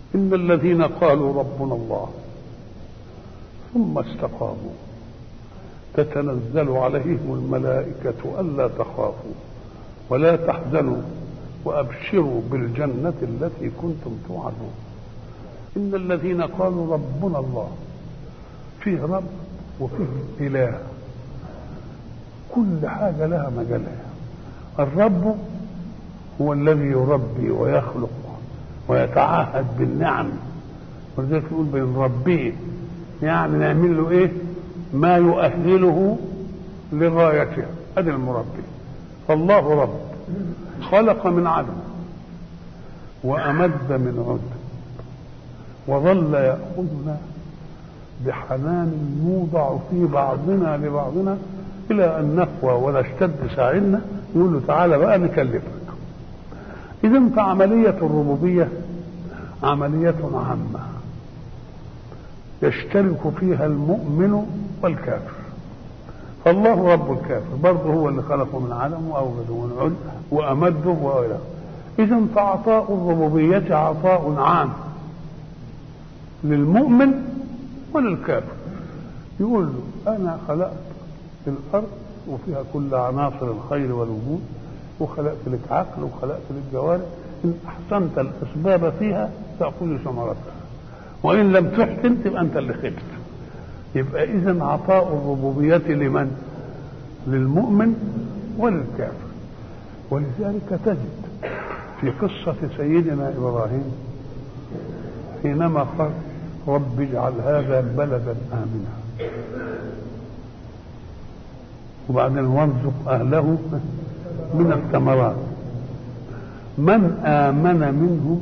إن الذين قالوا ربنا الله ثم استقاموا تتنزل عليهم الملائكة ألا تخافوا ولا تحزنوا وأبشروا بالجنة التي كنتم توعدون إن الذين قالوا ربنا الله فيه رب وفيه إله كل حاجة لها مجالها الرب هو الذي يربي ويخلق ويتعهد بالنعم ولذلك يقول بنربيه يعني نعمل له ايه ما يؤهله لغايته هذا المربي فالله رب خلق من عدم وأمد من عد وظل يأخذنا بحنان يوضع في بعضنا لبعضنا إلى أن نقوى ونشتد ساعدنا يقول له تعالى بقى نكلفك إذا فعملية الربوبية عملية عامة يشترك فيها المؤمن والكافر فالله رب الكافر برضه هو اللي خلقه من عدم وأوجده من عد وأمده وإلى إذا فعطاء الربوبية عطاء عام للمؤمن وللكافر يقول له أنا خلقت الأرض وفيها كل عناصر الخير والوجود وخلقت لك عقل وخلقت لك جوارح إن أحسنت الأسباب فيها تأخذ ثمرتها وإن لم تحسن تبقى أنت اللي خبت يبقى إذا عطاء الربوبية لمن؟ للمؤمن وللكافر ولذلك تجد في قصة سيدنا إبراهيم حينما قال رب اجعل هذا بلدا آمنا وبعدين وارزق أهله من الثمرات من آمن منهم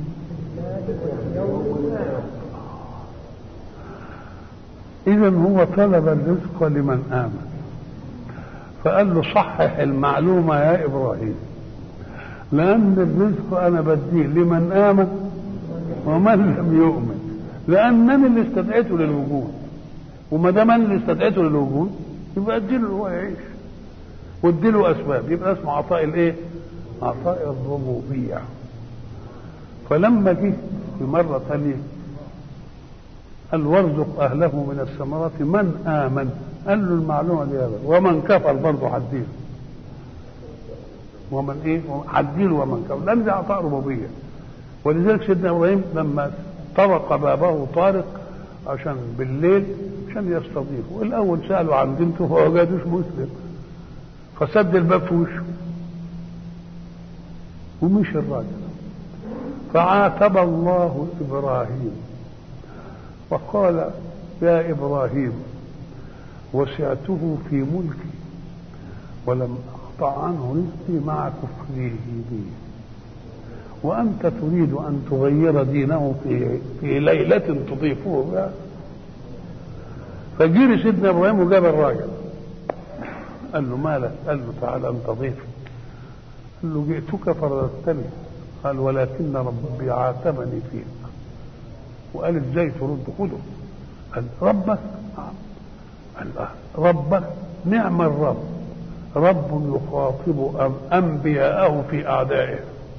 إذا هو طلب الرزق لمن آمن فقال له صحح المعلومة يا إبراهيم لأن الرزق أنا بديه لمن آمن ومن لم يؤمن لأنني اللي استدعيته للوجود وما دام أنا اللي استدعيته للوجود يبقى اديله هو يعيش واديله أسباب يبقى اسمه عطاء الإيه؟ عطاء الربوبية فلما جه في مرة ثانية قال وارزق أهله من الثمرات من آمن قال له المعلومة دي هذا ومن كفر برضه حديله ومن ايه حديله ومن كفر لان ده عطاء ربوبيه ولذلك سيدنا ابراهيم لما طرق بابه طارق عشان بالليل عشان يستضيفه الاول سالوا عن بنته فهو جادوش مسلم فسد الباب في وشه ومشي الراجل فعاتب الله ابراهيم وقال يا ابراهيم وسعته في ملكي ولم اقطع عنه رزقي مع كفره بي وانت تريد ان تغير دينه في في ليله تضيفه بها فجري سيدنا ابراهيم وجاب الراجل قال له مالك قال له تعالى انت ضيف قال له جئتك فرددتني قال ولكن ربي عاتبني فيك وقال ازاي ترد خده قال ربك قال ربك نعم الرب رب يخاطب انبياءه في اعدائه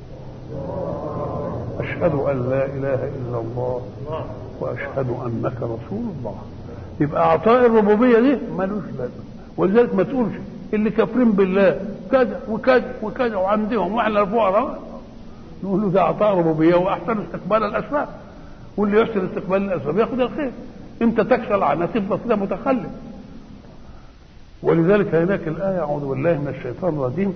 اشهد ان لا اله الا الله واشهد انك رسول الله يبقى عطاء الربوبيه دي ملوش لازمه ولذلك ما تقولش اللي كافرين بالله كذا وكذا وكذا وعندهم واحنا الفقراء نقول له ده عطاء ربوبيه واحسن استقبال الاسباب واللي يحسن استقبال الاسباب ياخذ الخير انت تكسل عنها تفضل كده متخلف ولذلك هناك الآية أعوذ بالله من الشيطان الرجيم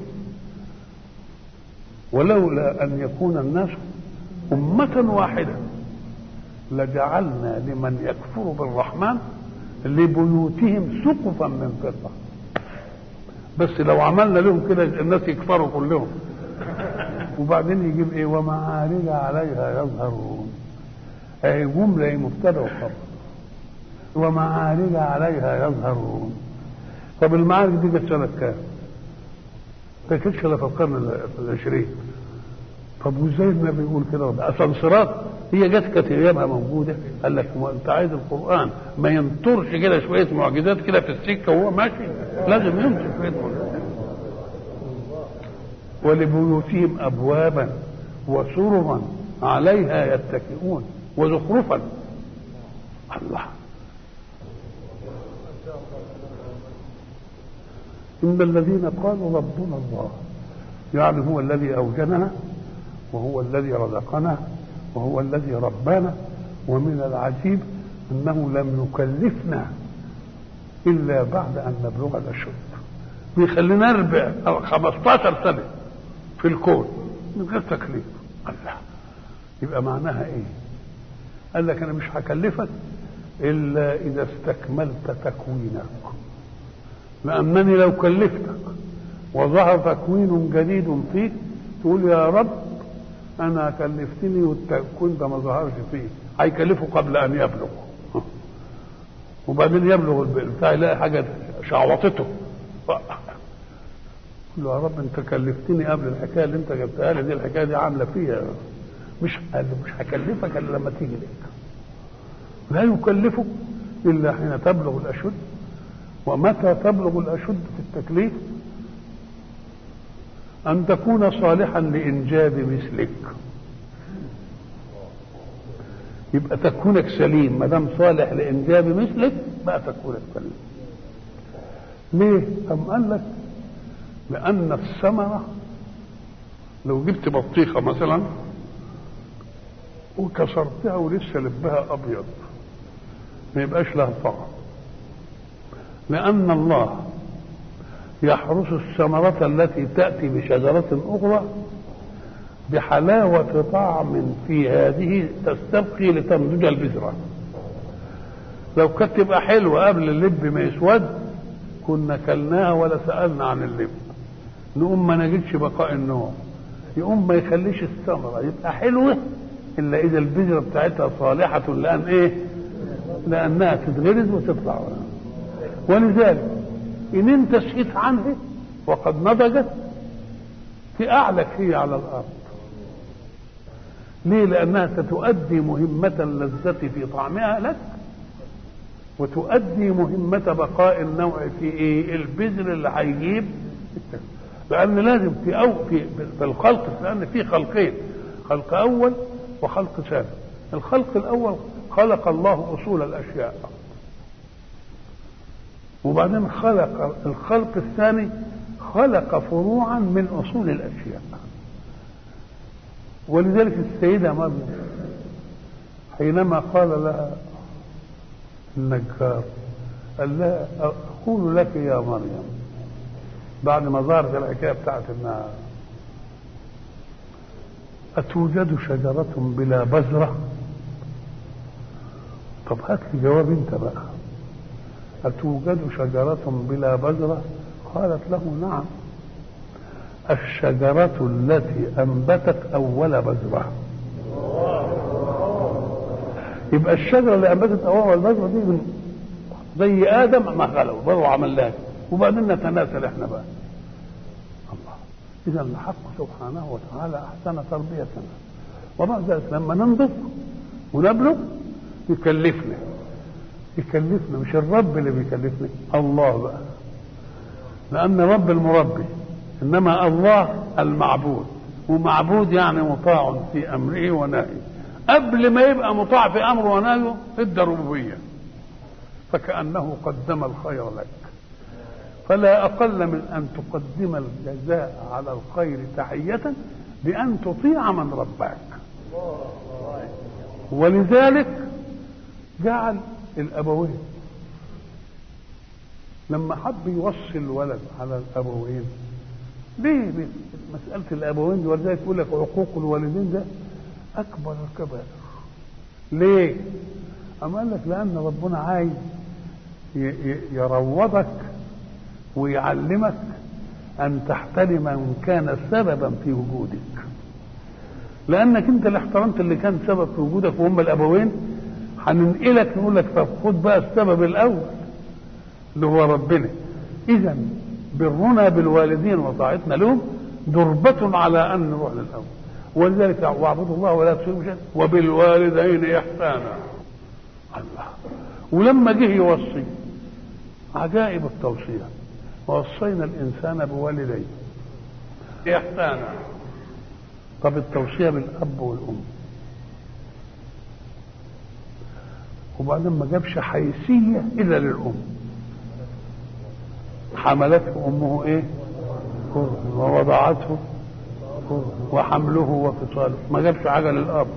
ولولا أن يكون الناس أمة واحدة لجعلنا لمن يكفر بالرحمن لبيوتهم سقفا من فضة بس لو عملنا لهم كده الناس يكفروا كلهم وبعدين يجيب ايه ومعارج عليها يظهرون اي جملة مبتدا وخبر ومعارج عليها يظهرون طب المعارك دي جت سنة كام؟ ما كانتش الا في القرن العشرين طب وازاي النبي يقول كده؟ اسانسيرات هي جت كانت ايامها موجوده قال لك ما انت عايز القران ما ينطرش كده شويه معجزات كده في السكه وهو ماشي لازم ينطر شويه معجزات ولبيوتهم ابوابا وسررا عليها يتكئون وزخرفا الله إن الذين قالوا ربنا الله يعني هو الذي أوجدنا وهو الذي رزقنا وهو الذي ربانا ومن العجيب أنه لم يكلفنا إلا بعد أن نبلغ الأشد بيخلينا نربع 15 سنة في الكون من غير تكليف الله يبقى معناها ايه قال لك انا مش هكلفك الا اذا استكملت تكوينك لانني لو كلفتك وظهر تكوين جديد فيك تقول يا رب انا كلفتني والتكوين ده ما ظهرش فيه هيكلفه قبل ان يبلغ وبعدين يبلغ البتاع يلاقي حاجه شعوطته له يا رب انت كلفتني قبل الحكايه اللي انت جبتها لي دي الحكايه دي عامله فيها مش قال مش هكلفك الا لما تيجي لك لا يكلفك الا حين تبلغ الاشد ومتى تبلغ الاشد في التكليف ان تكون صالحا لانجاب مثلك يبقى تكونك سليم ما دام صالح لانجاب مثلك بقى تكونك سليم ليه؟ أم قال لك لأن الثمرة لو جبت بطيخة مثلا وكسرتها ولسه لبها أبيض ما يبقاش لها طعم لأن الله يحرس الثمرة التي تأتي بشجرة أخرى بحلاوة طعم في هذه تستبقي لتنضج البذرة لو كانت تبقى حلوة قبل اللب ما يسود كنا كلناها ولا سألنا عن اللب نقوم ما نجدش بقاء النوع يقوم ما يخليش الثمرة يبقى حلوة إلا إذا البذرة بتاعتها صالحة لأن إيه؟ لأنها تتغرز وتطلع ولذلك إن أنت سقيت عنها وقد نضجت تأعلك هي على الأرض ليه؟ لأنها ستؤدي مهمة اللذة في طعمها لك وتؤدي مهمة بقاء النوع في إيه؟ البذر اللي هيجيب لأن لازم في أو في في الخلق لأن في خلقين خلق أول وخلق ثاني الخلق الأول خلق الله أصول الأشياء وبعدين خلق الخلق الثاني خلق فروعا من أصول الأشياء ولذلك السيدة مريم حينما قال لها النجار قال لها أقول لك يا مريم بعد ما ظهرت الحكايه بتاعت انها أتوجد شجرة بلا بذرة؟ طب هات لي جواب أنت بقى. أتوجد شجرة بلا بذرة؟ قالت له نعم. الشجرة التي أنبتت أول بذرة. يبقى الشجرة اللي أنبتت أول بذرة دي من زي آدم ما خلقه برضه عملناها وبعدين نتناسل احنا بقى الله اذا الحق سبحانه وتعالى احسن تربيتنا وبعد ذلك لما ننضج ونبلغ يكلفنا يكلفنا مش الرب اللي بيكلفنا الله بقى لان رب المربي انما الله المعبود ومعبود يعني مطاع في امره ونهيه قبل ما يبقى مطاع في امره ونهيه ادى ربوبيه فكانه قدم الخير لك فلا أقل من أن تقدم الجزاء على الخير تحية بأن تطيع من رباك ولذلك جعل الأبوين لما حب يوصي الولد على الأبوين ليه مسألة الأبوين دي ولذلك يقول لك عقوق الوالدين ده أكبر الكبائر ليه؟ أما قال لك لأن ربنا عايز يروضك ويعلمك ان تحترم من كان سببا في وجودك لانك انت اللي احترمت اللي كان سبب في وجودك وهم الابوين هننقلك نقول لك طب خد بقى السبب الاول اللي هو ربنا اذا برنا بالوالدين وطاعتنا لهم دربة على ان نروح للاول ولذلك واعبدوا الله ولا تشركوا شيئا وبالوالدين احسانا الله ولما جه يوصي عجائب التوصيه ووصينا الإنسان بوالديه إحسانا طب التوصية بالأب والأم وبعدين ما جابش حيثية إلا للأم حملته أمه إيه كرها ووضعته كرها وحمله وفصاله ما جابش حاجة للأب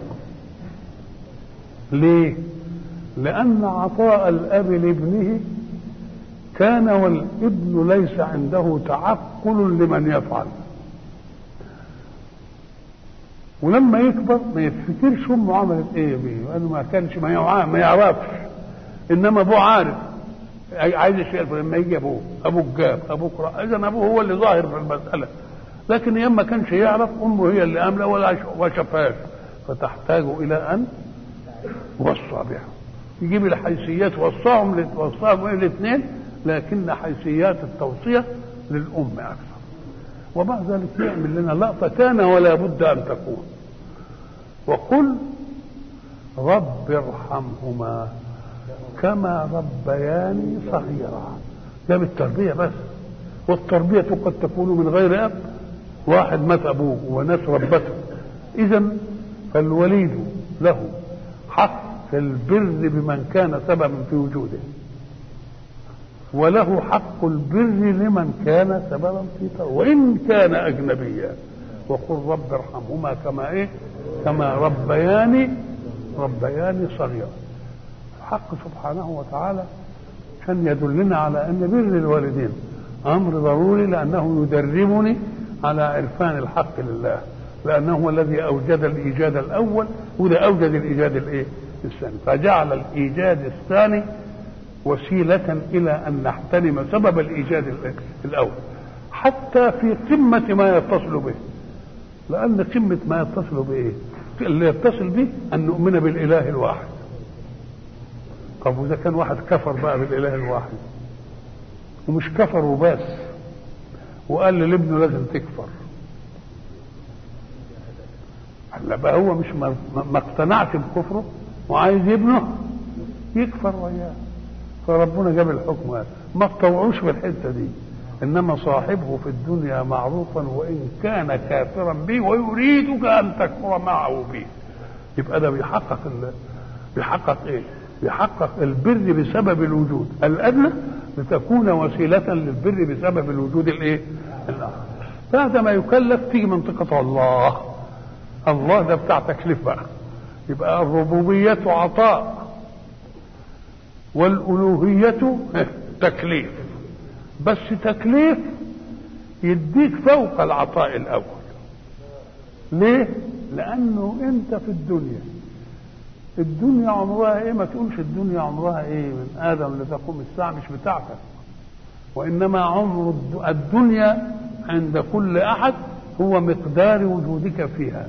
ليه لأن عطاء الأب لابنه كان والابن ليس عنده تعقل لمن يفعل ولما يكبر ما يفتكرش امه عملت ايه بيه لانه ما كانش ما يعرف ما يعرفش انما ابوه عارف عايز الشيء لما يجي ابوه ابوك جاب ابوك رأى اذا ابوه هو اللي ظاهر في المساله لكن ايام ما كانش يعرف امه هي اللي امله ولا شافهاش فتحتاج الى ان وصى بها يجيب الحيثيات وصاهم وصاهم الاثنين لكن حيثيات التوصيه للام اكثر وبعد ذلك يعمل لنا لقطه كان ولا بد ان تكون وقل رب ارحمهما كما ربياني صغيرا ده بالتربيه بس والتربيه قد تكون من غير اب واحد مات ابوه وناس ربته اذا فالوليد له حق في البر بمن كان سببا في وجوده وله حق البر لمن كان سببا في طريقه وان كان اجنبيا وقل رب ارحمهما كما ايه كما ربياني ربياني صغيرا الحق سبحانه وتعالى كان يدلنا على ان بر الوالدين امر ضروري لانه يدربني على عرفان الحق لله لانه هو الذي اوجد الايجاد الاول وده اوجد الايجاد الايه الثاني فجعل الايجاد الثاني وسيلة إلى أن نحترم سبب الإيجاد الأول حتى في قمة ما يتصل به لأن قمة ما يتصل به اللي يتصل به أن نؤمن بالإله الواحد طب وإذا كان واحد كفر بقى بالإله الواحد ومش كفر وبس وقال لابنه لازم تكفر هلا بقى هو مش ما, ما اقتنعش بكفره وعايز ابنه يكفر وياه فربنا جاب الحكم هذا ما تطوعوش في الحته دي انما صاحبه في الدنيا معروفا وان كان كافرا به ويريدك ان تكفر معه به يبقى ده بيحقق ال... بيحقق ايه؟ بيحقق البر بسبب الوجود الادنى لتكون وسيله للبر بسبب الوجود الايه؟ الاخر بعد ما يكلف تيجي منطقه الله الله ده بتاع تكليف بقى يبقى الربوبيه عطاء والألوهية تكليف بس تكليف يديك فوق العطاء الأول ليه؟ لأنه أنت في الدنيا الدنيا عمرها إيه؟ ما تقولش الدنيا عمرها إيه من آدم لتقوم الساعة مش بتاعتك وإنما عمر الدنيا عند كل أحد هو مقدار وجودك فيها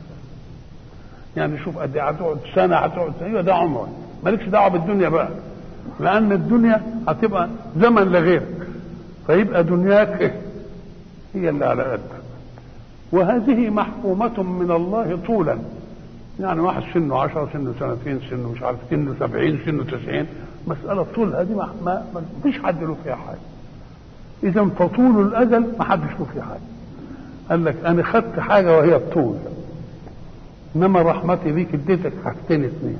يعني شوف قد هتقعد سنة هتقعد سنة أيوة ده عمرك مالكش دعوة بالدنيا بقى لأن الدنيا هتبقى زمن لغيرك فيبقى دنياك إيه؟ هي اللي على قدك وهذه محكومة من الله طولا يعني واحد سنه عشرة سنه سنتين سنه مش عارف سنه سبعين سنه تسعين مسألة طول هذه ما, ما, ما فيش حد له فيها حاجة إذا فطول الأجل ما حدش له فيها حاجة قال لك أنا خدت حاجة وهي الطول إنما رحمتي بيك اديتك حاجتين اثنين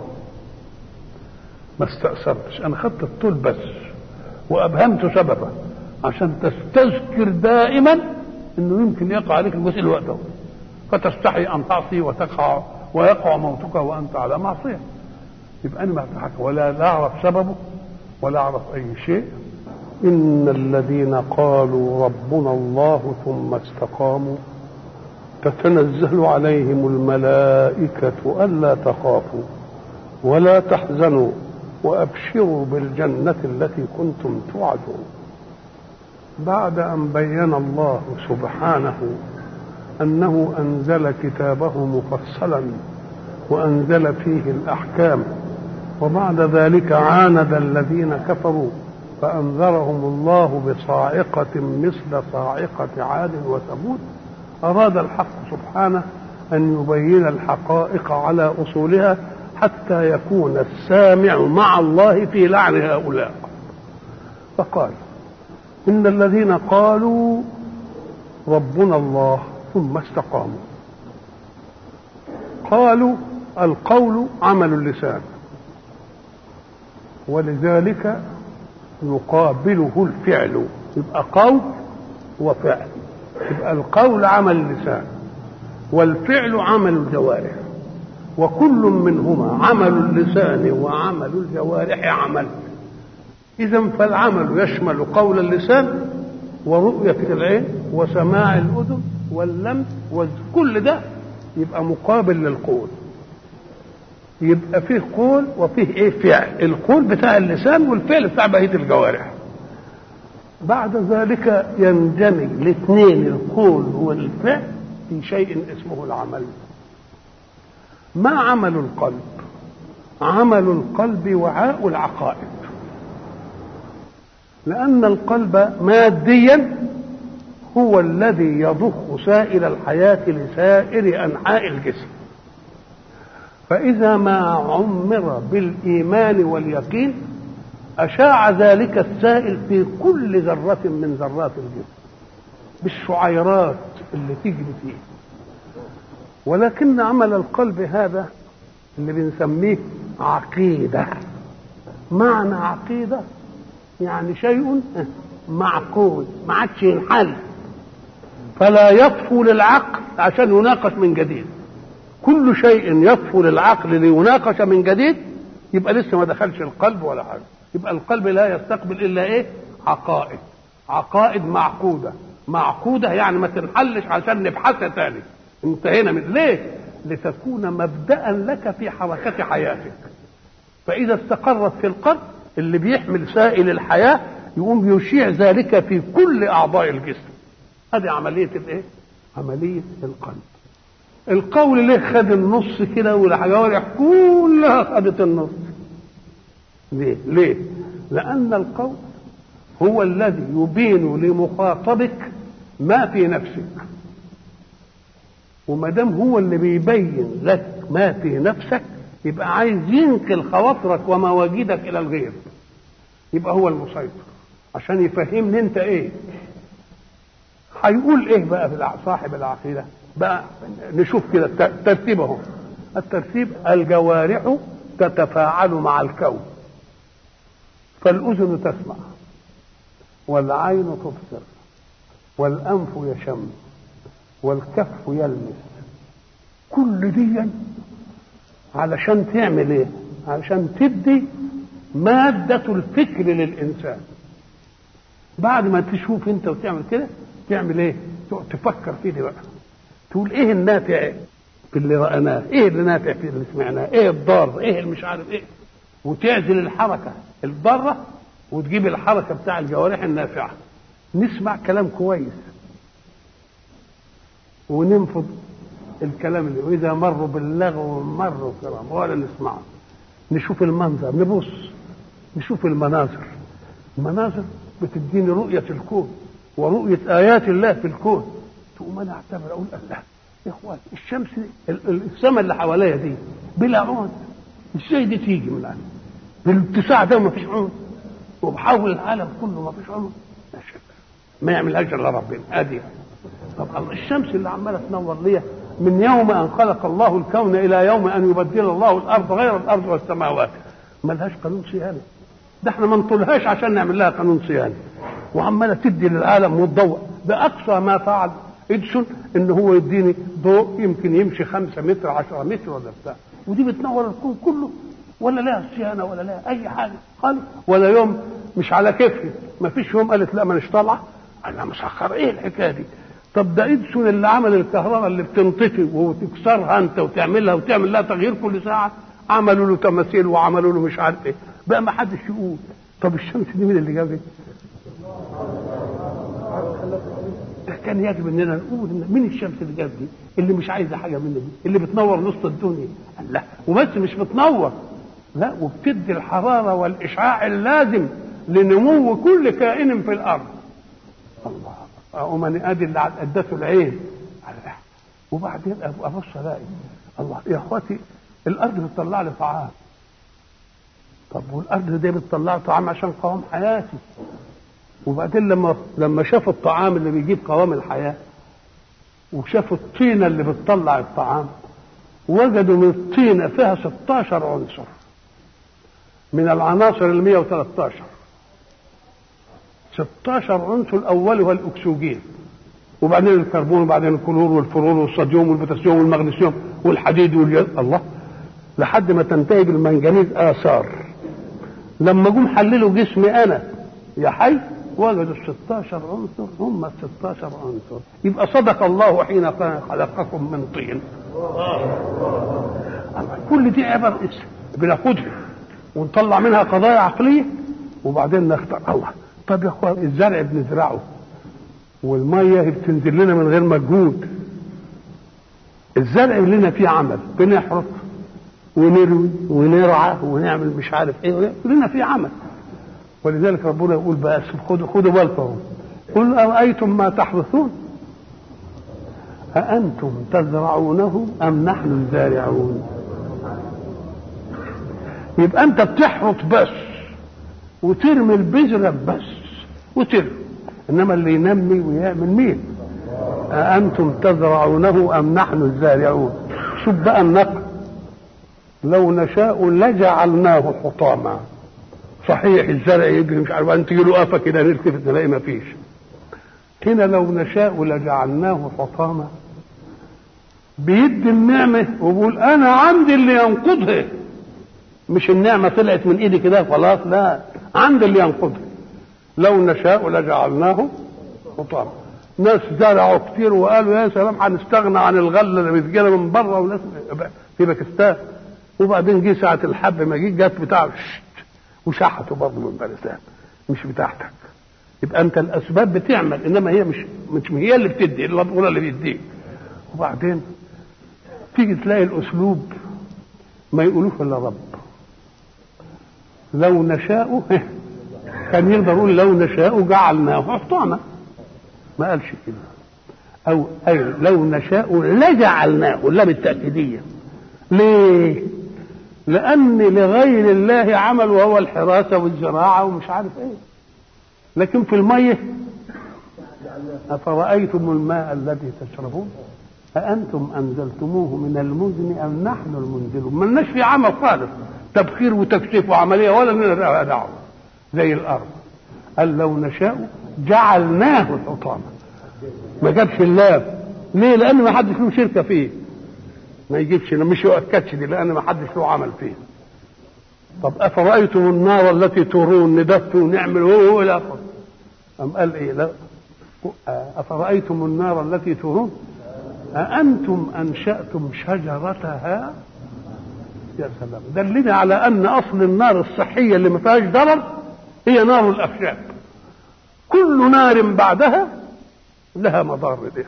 ما استأثرتش أنا خدت الطول بس وأبهمت سببه عشان تستذكر دائما انه يمكن يقع عليك الجزء الوقت ده فتستحي ان تعصي وتقع ويقع موتك وانت على معصيه يبقى انا ما حاجه ولا لا اعرف سببه ولا اعرف اي شيء ان الذين قالوا ربنا الله ثم استقاموا تتنزل عليهم الملائكه الا تخافوا ولا تحزنوا وابشروا بالجنه التي كنتم توعدون بعد ان بين الله سبحانه انه انزل كتابه مفصلا وانزل فيه الاحكام وبعد ذلك عاند الذين كفروا فانذرهم الله بصاعقه مثل صاعقه عاد وثمود اراد الحق سبحانه ان يبين الحقائق على اصولها حتى يكون السامع مع الله في لعن هؤلاء فقال إن الذين قالوا ربنا الله ثم استقاموا قالوا القول عمل اللسان ولذلك يقابله الفعل يبقى قول وفعل يبقى القول عمل اللسان والفعل عمل الجوارح وكل منهما عمل اللسان وعمل الجوارح عمل إذا فالعمل يشمل قول اللسان ورؤية العين وسماع الأذن واللمس وكل ده يبقى مقابل للقول يبقى فيه قول وفيه ايه فعل القول بتاع اللسان والفعل بتاع بقيه الجوارح بعد ذلك ينجمع الاثنين القول والفعل في شيء اسمه العمل ما عمل القلب عمل القلب وعاء العقائد لأن القلب ماديا هو الذي يضخ سائل الحياة لسائر أنحاء الجسم فإذا ما عمر بالإيمان واليقين أشاع ذلك السائل في كل ذرة من ذرات الجسم بالشعيرات اللي تجري فيه ولكن عمل القلب هذا اللي بنسميه عقيدة معنى عقيدة يعني شيء معقول ما عادش ينحل فلا يطفو للعقل عشان يناقش من جديد كل شيء يطفو للعقل ليناقش من جديد يبقى لسه ما دخلش القلب ولا حاجه يبقى القلب لا يستقبل الا ايه عقائد عقائد معقوده معقوده يعني ما تنحلش عشان نبحثها تاني انتهينا من ليه لتكون مبدا لك في حركه حياتك فاذا استقرت في القلب اللي بيحمل سائل الحياه يقوم يشيع ذلك في كل اعضاء الجسم هذه عمليه الايه عمليه القلب القول ليه خد النص كده والجوارح كلها خدت النص ليه ليه لان القول هو الذي يبين لمخاطبك ما في نفسك وما دام هو اللي بيبين لك ما في نفسك يبقى عايز ينقل خواطرك ومواجدك الى الغير يبقى هو المسيطر عشان يفهمني انت ايه هيقول ايه بقى في صاحب العقيده بقى نشوف كده ترتيبهم الترتيب الجوارح تتفاعل مع الكون فالأذن تسمع والعين تبصر والأنف يشم والكف يلمس كل دي علشان تعمل ايه علشان تدي مادة الفكر للإنسان بعد ما تشوف انت وتعمل كده تعمل ايه تفكر فيه دي بقى تقول ايه النافع في اللي رأناه ايه اللي نافع في اللي سمعناه ايه الضار ايه اللي مش عارف ايه وتعزل الحركة الضارة وتجيب الحركة بتاع الجوارح النافعة نسمع كلام كويس وننفض الكلام اللي واذا مروا باللغو مروا كرام ولا نسمعه نشوف المنظر نبص نشوف المناظر المناظر بتديني رؤية الكون ورؤية آيات الله في الكون تقوم أنا أعتبر أقول الله يا إخوان الشمس السماء اللي حواليا دي بلا عود ازاي دي تيجي من العالم بالاتساع ده ما فيش عود وبحول العالم كله ما فيش عود لا شك ما يعملهاش الا ربنا ادي طب الله الشمس اللي عماله تنور ليا من يوم ان خلق الله الكون الى يوم ان يبدل الله الارض غير الارض والسماوات ما لهاش قانون صيانه ده احنا ما نطولهاش عشان نعمل لها قانون صيانه وعماله تدي للعالم والضوء باقصى ما فعل اديسون ان هو يديني ضوء يمكن يمشي خمسة متر عشرة متر ولا بتاع ودي بتنور الكون كله ولا لها صيانه ولا لها اي حاجه خالص ولا يوم مش على كيفي ما فيش يوم قالت لا مانيش طالعه انا مسخر ايه الحكايه دي طب ده اديسون اللي عمل الكهرباء اللي بتنطفي وتكسرها انت وتعملها وتعمل لها تغيير كل ساعه عملوا له تماثيل وعملوا له مش عارف ايه بقى ما حدش يقول طب الشمس دي مين اللي جابها؟ كان يجب اننا نقول إن مين الشمس اللي جاب دي؟ اللي مش عايزه حاجه مني دي، اللي بتنور نص الدنيا، لا وبس مش بتنور لا وبتدي الحراره والاشعاع اللازم لنمو كل كائن في الارض. الله ومن ادي اللي ادته العين وبعدين ابص الاقي الله يا اخواتي الارض بتطلع لي طعام طب والارض دي بتطلع طعام عشان قوام حياتي وبعدين لما لما شافوا الطعام اللي بيجيب قوام الحياه وشافوا الطينه اللي بتطلع الطعام وجدوا من الطينه فيها 16 عنصر من العناصر ال 113 16 عنصر الاول هو الاكسجين وبعدين الكربون وبعدين الكلور والفلور والصوديوم والبوتاسيوم والمغنيسيوم والحديد واليد الله لحد ما تنتهي بالمنجنيز اثار لما جم حللوا جسمي انا يا حي وجدوا ال 16 عنصر هم ال 16 عنصر يبقى صدق الله حين خلقكم من طين كل دي عبر بناخدها ونطلع منها قضايا عقليه وبعدين نختار الله طب يا اخوان الزرع بنزرعه والميه بتنزل لنا من غير مجهود الزرع لنا فيه عمل بنحرث ونروي ونرعى ونعمل مش عارف ايه لنا فيه عمل ولذلك ربنا يقول بس خدوا خدوا بالكم قل أرأيتم ما تحرثون أأنتم تزرعونه أم نحن الزارعون يبقى أنت بتحرث بس وترمي البذرة بس وترمي إنما اللي ينمي ويعمل مين أأنتم تزرعونه أم نحن الزارعون شوف بقى النقل لو نشاء لجعلناه حطاما صحيح الزرع يجري مش عارف انت تجي له قفا كده نلتفت نلاقي ما فيش هنا لو نشاء لجعلناه حطاما بيدي النعمة وبيقول أنا عندي اللي ينقضها مش النعمة طلعت من إيدي كده خلاص لا عندي اللي ينقضها لو نشاء لجعلناه حطاما ناس زرعوا كتير وقالوا يا سلام هنستغنى عن الغله اللي بتجينا من بره وناس في باكستان وبعدين جه ساعه الحب ما جه جت بتاع وشحته برضه من باكستان مش بتاعتك يبقى انت الاسباب بتعمل انما هي مش مش هي اللي بتدي الا اللي بيديك وبعدين تيجي تلاقي الاسلوب ما يقولوش الا رب لو نشاء كان يقدر يقول لو نشاء جعلناه حطاما ما قالش كده او اي لو نشاء لجعلناه لا بالتاكيديه ليه لان لغير الله عمل وهو الحراسه والزراعه ومش عارف ايه لكن في الميه افرايتم الماء الذي تشربون أأنتم أنزلتموه من المزن أم نحن المنزلون ملناش في عمل خالص تبخير وتكشيف وعملية ولا لنا دعوة زي الأرض قال لو نشاء جعلناه حطاما ما جابش اللام ليه؟ لأن ما حدش له شركة فيه ما يجيبش مش يؤكدش دي لأن ما حدش له عمل فيه طب أفرأيتم النار التي ترون ندف ونعمل هو إلى آخره أم قال إيه لا أفرأيتم النار التي ترون أأنتم أنشأتم شجرتها يا سلام دلني على أن أصل النار الصحية اللي ما فيهاش ضرر هي نار الأخشاب كل نار بعدها لها مضار دي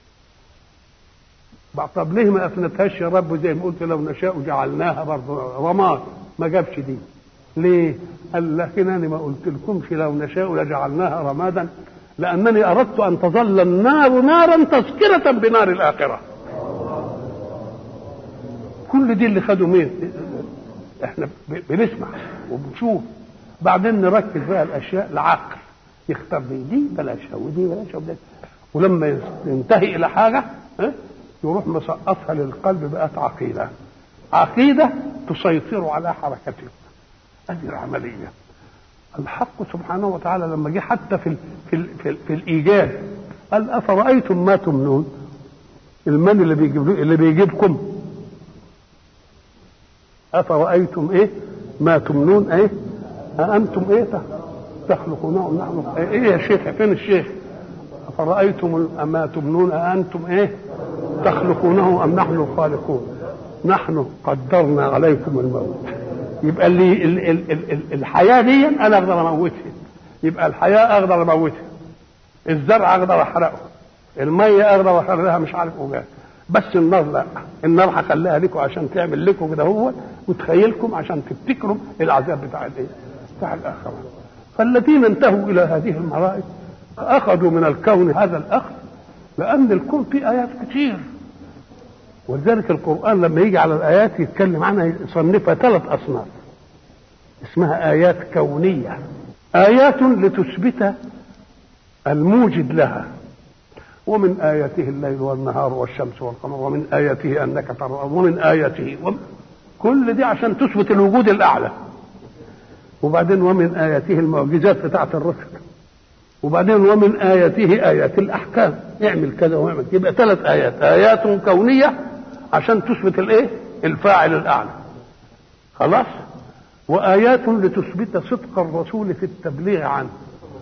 طب ليه ما افنتهاش يا رب زي ما قلت لو نشاء جعلناها برضه رماد ما جابش دي ليه؟ قال لكنني ما قلت لكمش لو نشاء لجعلناها رمادا لانني اردت ان تظل النار نارا تذكره بنار الاخره كل دي اللي خدوا مين احنا بنسمع وبنشوف بعدين نركز بقى الاشياء العقل يختار دي دي بلاشها ودي بلاشها ودي ولما ينتهي الى حاجه اه يروح مسقطها للقلب بقت عقيده عقيده تسيطر على حركته هذه العمليه الحق سبحانه وتعالى لما جه حتى في ال في ال في, ال في الايجاد قال افرايتم ما تمنون المن اللي بيجيب اللي بيجيبكم افرايتم ايه ما تمنون ايه أأنتم ايه تخلقونه نحن ايه يا شيخ فين الشيخ افرايتم ما تمنون أأنتم ايه تخلقونه ام نحن الخالقون نحن قدرنا عليكم الموت يبقى اللي ال ال ال ال الحياه دي انا اقدر اموتها يبقى الحياه اقدر اموتها الزرع اقدر احرقه الميه اقدر اخليها مش عارف اوجاد بس النار لا النار هخليها لكم عشان تعمل لكم كده هو وتخيلكم عشان تفتكروا العذاب بتاع الايه؟ بتاع الاخره فالذين انتهوا الى هذه المرائد اخذوا من الكون هذا الاخذ لان الكون فيه ايات كتير ولذلك القرآن لما يجي على الآيات يتكلم عنها يصنفها ثلاث أصناف اسمها آيات كونية آيات لتثبت الموجد لها ومن آياته الليل والنهار والشمس والقمر ومن آياته أنك ترى ومن آياته ومن كل دي عشان تثبت الوجود الأعلى وبعدين ومن آياته المعجزات بتاعت الرسل وبعدين ومن آياته آيات الأحكام اعمل كذا واعمل يبقى ثلاث آيات آيات كونية عشان تثبت الإيه الفاعل الأعلى خلاص وآيات لتثبت صدق الرسول في التبليغ عنه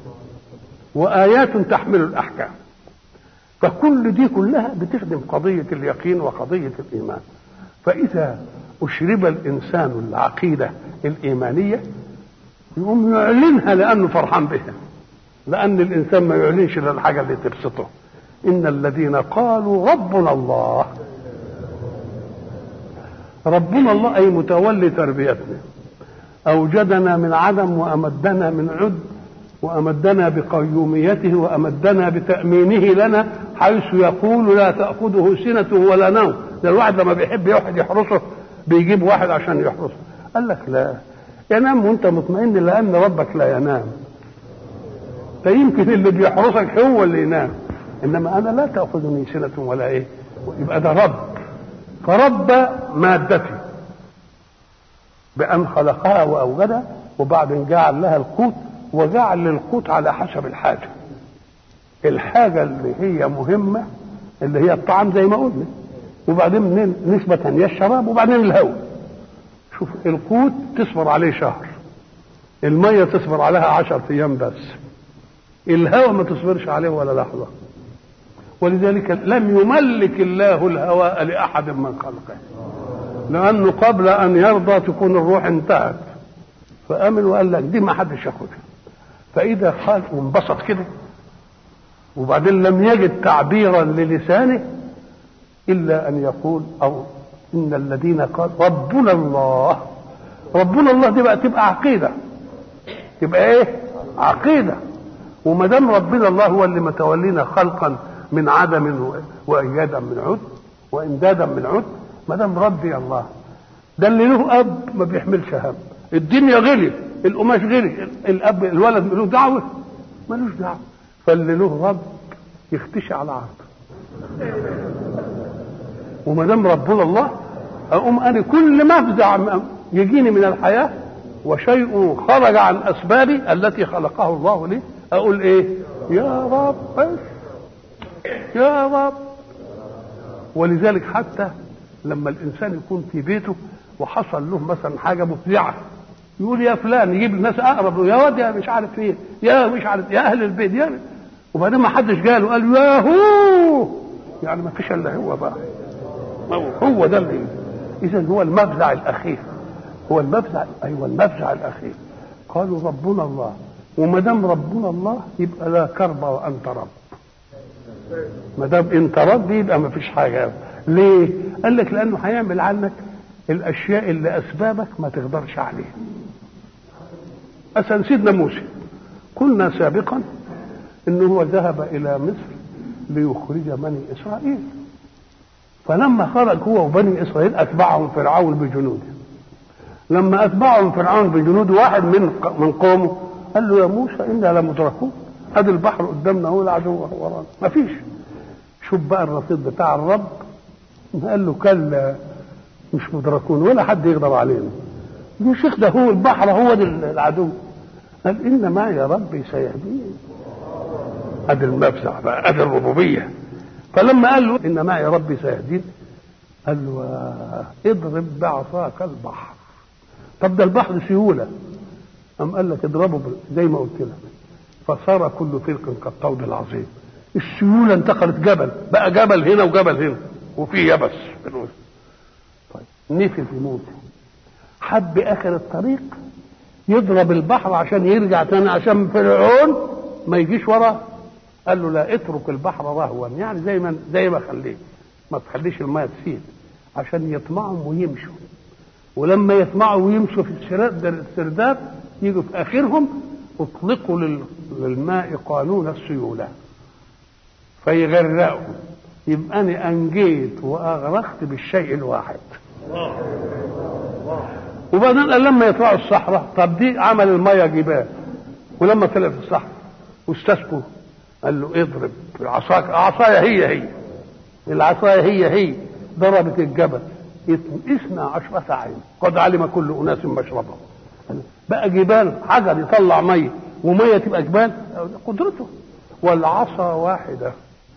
وآيات تحمل الأحكام فكل دي كلها بتخدم قضية اليقين وقضية الإيمان فإذا أشرب الإنسان العقيدة الإيمانية يقوم يعلنها لأنه فرحان بها لأن الإنسان ما يعلنش إلا الحاجة اللي تبسطه إن الذين قالوا ربنا الله ربنا الله أي متولي تربيتنا أوجدنا من عدم وأمدنا من عد وأمدنا بقيوميته وأمدنا بتأمينه لنا حيث يقول لا تأخذه سنة ولا نوم ده الواحد لما بيحب واحد يحرسه بيجيب واحد عشان يحرسه قال لك لا ينام وانت مطمئن لأن ربك لا ينام فيمكن اللي بيحرسك هو اللي ينام انما انا لا تاخذني سنه ولا ايه يبقى ده رب فرب مادتي بان خلقها واوجدها وبعدين جعل لها القوت وجعل للقوت على حسب الحاجه الحاجه اللي هي مهمه اللي هي الطعام زي ما قلنا وبعدين نسبة هي الشراب وبعدين الهواء شوف القوت تصبر عليه شهر المية تصبر عليها عشر أيام بس الهوى ما تصبرش عليه ولا لحظة ولذلك لم يملك الله الهواء لأحد من خلقه لأنه قبل أن يرضى تكون الروح انتهت فأمن وقال لك دي ما حدش ياخدها فإذا قال وانبسط كده وبعدين لم يجد تعبيرا للسانه إلا أن يقول أو إن الذين قال ربنا الله ربنا الله دي بقى تبقى عقيدة تبقى إيه؟ عقيدة وما دام ربنا الله هو اللي متولينا خلقا من عدم وايادا من عد وامدادا من عد ما دام ربي الله ده اللي له اب ما بيحملش هم الدنيا غلي القماش غلي الاب الولد له دعوه ملوش دعوه فاللي له رب يختشي على عرض وما دام ربنا الله اقوم انا كل مفزع يجيني من الحياه وشيء خرج عن اسبابي التي خلقه الله لي اقول ايه يا رب يا رب ولذلك حتى لما الانسان يكون في بيته وحصل له مثلا حاجه مفزعه يقول يا فلان يجيب الناس اقرب له يا واد يا مش عارف ايه يا مش عارف يا اهل البيت يا وبعدين ما حدش قال قال يا هو يعني ما فيش الا هو بقى هو ده اللي اذا هو المفزع الاخير هو المفزع ايوه المفزع الاخير قالوا ربنا الله وما دام ربنا الله يبقى لا كرب وانت رب ما دام انت رب يبقى ما فيش حاجه ليه؟ قال لك لانه هيعمل عنك الاشياء اللي اسبابك ما تقدرش عليها مثلا سيدنا موسى قلنا سابقا انه هو ذهب الى مصر ليخرج بني اسرائيل فلما خرج هو وبني اسرائيل اتبعهم فرعون بجنوده لما اتبعهم فرعون بجنوده واحد من من قومه قال له يا موسى انا لمدركون ادي البحر قدامنا هو العدو ورانا ما فيش شوف بقى الرصيد بتاع الرب قال له كلا مش مدركون ولا حد يقدر علينا يا شيخ ده هو البحر هو العدو قال ان معي ربي سيهدين ادي المفزع بقى ادي الربوبيه فلما قال له ان معي ربي سيهدين قال له اضرب بعصاك البحر طب ده البحر سيوله قام قال لك اضربه زي ما قلت لك فصار كل فرق كالطود العظيم السيوله انتقلت جبل بقى جبل هنا وجبل هنا وفي يبس في الوسط طيب نفي في موسى حب اخر الطريق يضرب البحر عشان يرجع تاني عشان فرعون ما يجيش وراه قال له لا اترك البحر رهوا يعني زي ما زي ما خليه ما تخليش الميه تسيل عشان يطمعوا ويمشوا ولما يطمعوا ويمشوا في السرداب يجوا في اخرهم اطلقوا للماء قانون السيوله فيغرقوا يبقى انا انجيت واغرقت بالشيء الواحد وبعدين قال لما يطلعوا الصحراء طب دي عمل الميه جبال ولما طلع في الصحراء واستسقوا قال له اضرب العصاك العصايه هي هي العصايه هي هي ضربت الجبل اثنى عشرة عين قد علم كل اناس مشربهم بقى جبال حجر يطلع ميه وميه تبقى جبال قدرته والعصا واحده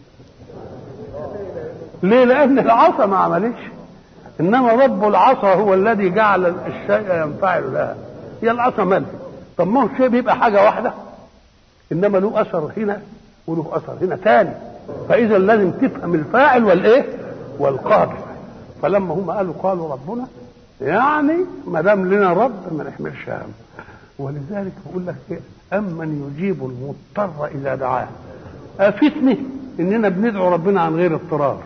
ليه لان العصا ما عملتش انما رب العصا هو الذي جعل الشيء ينفعل لها هي العصا مالها طب ما هو الشيء بيبقى حاجه واحده انما له اثر هنا وله اثر هنا تاني فاذا لازم تفهم الفاعل والايه والقادر فلما هم قالوا قالوا ربنا يعني ما دام لنا رب ما نحملش هم ولذلك بقول لك ايه امن يجيب المضطر اذا دعاه افتني اننا بندعو ربنا عن غير اضطرار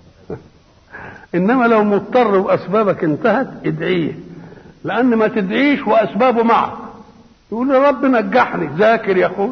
انما لو مضطر واسبابك انتهت ادعيه لان ما تدعيش واسبابه معك يقول يا رب نجحني ذاكر يا اخوي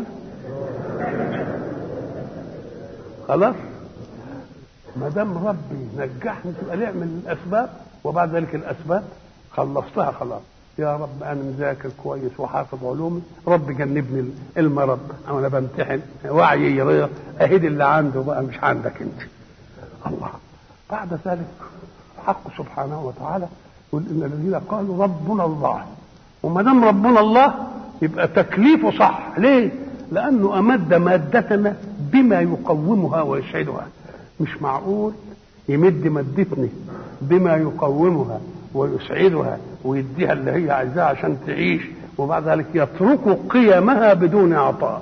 خلاص ما دام ربي نجحني تبقى نعمل الاسباب وبعد ذلك الاسباب خلصتها خلاص يا رب انا مذاكر كويس وحافظ علومي رب جنبني المرض انا بمتحن وعي يرضى اهد اللي عنده بقى مش عندك انت الله بعد ذلك الحق سبحانه وتعالى يقول ان الذين قالوا ربنا الله وما دام ربنا الله يبقى تكليفه صح ليه؟ لانه امد مادتنا بما يقومها ويسعدها مش معقول يمد مادتني بما يقومها ويسعدها ويديها اللي هي عايزاها عشان تعيش وبعد ذلك يترك قيمها بدون عطاء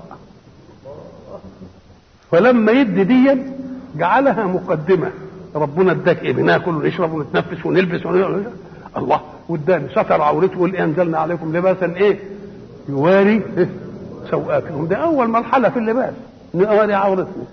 فلما يدي دي جعلها مقدمه ربنا اداك ايه بناكل ونشرب ونتنفس ونلبس ونلبس الله واداني ستر عورته وقال انزلنا عليكم لباسا ايه يواري إيه؟ سوءاتكم ده اول مرحله في اللباس نواري عورتنا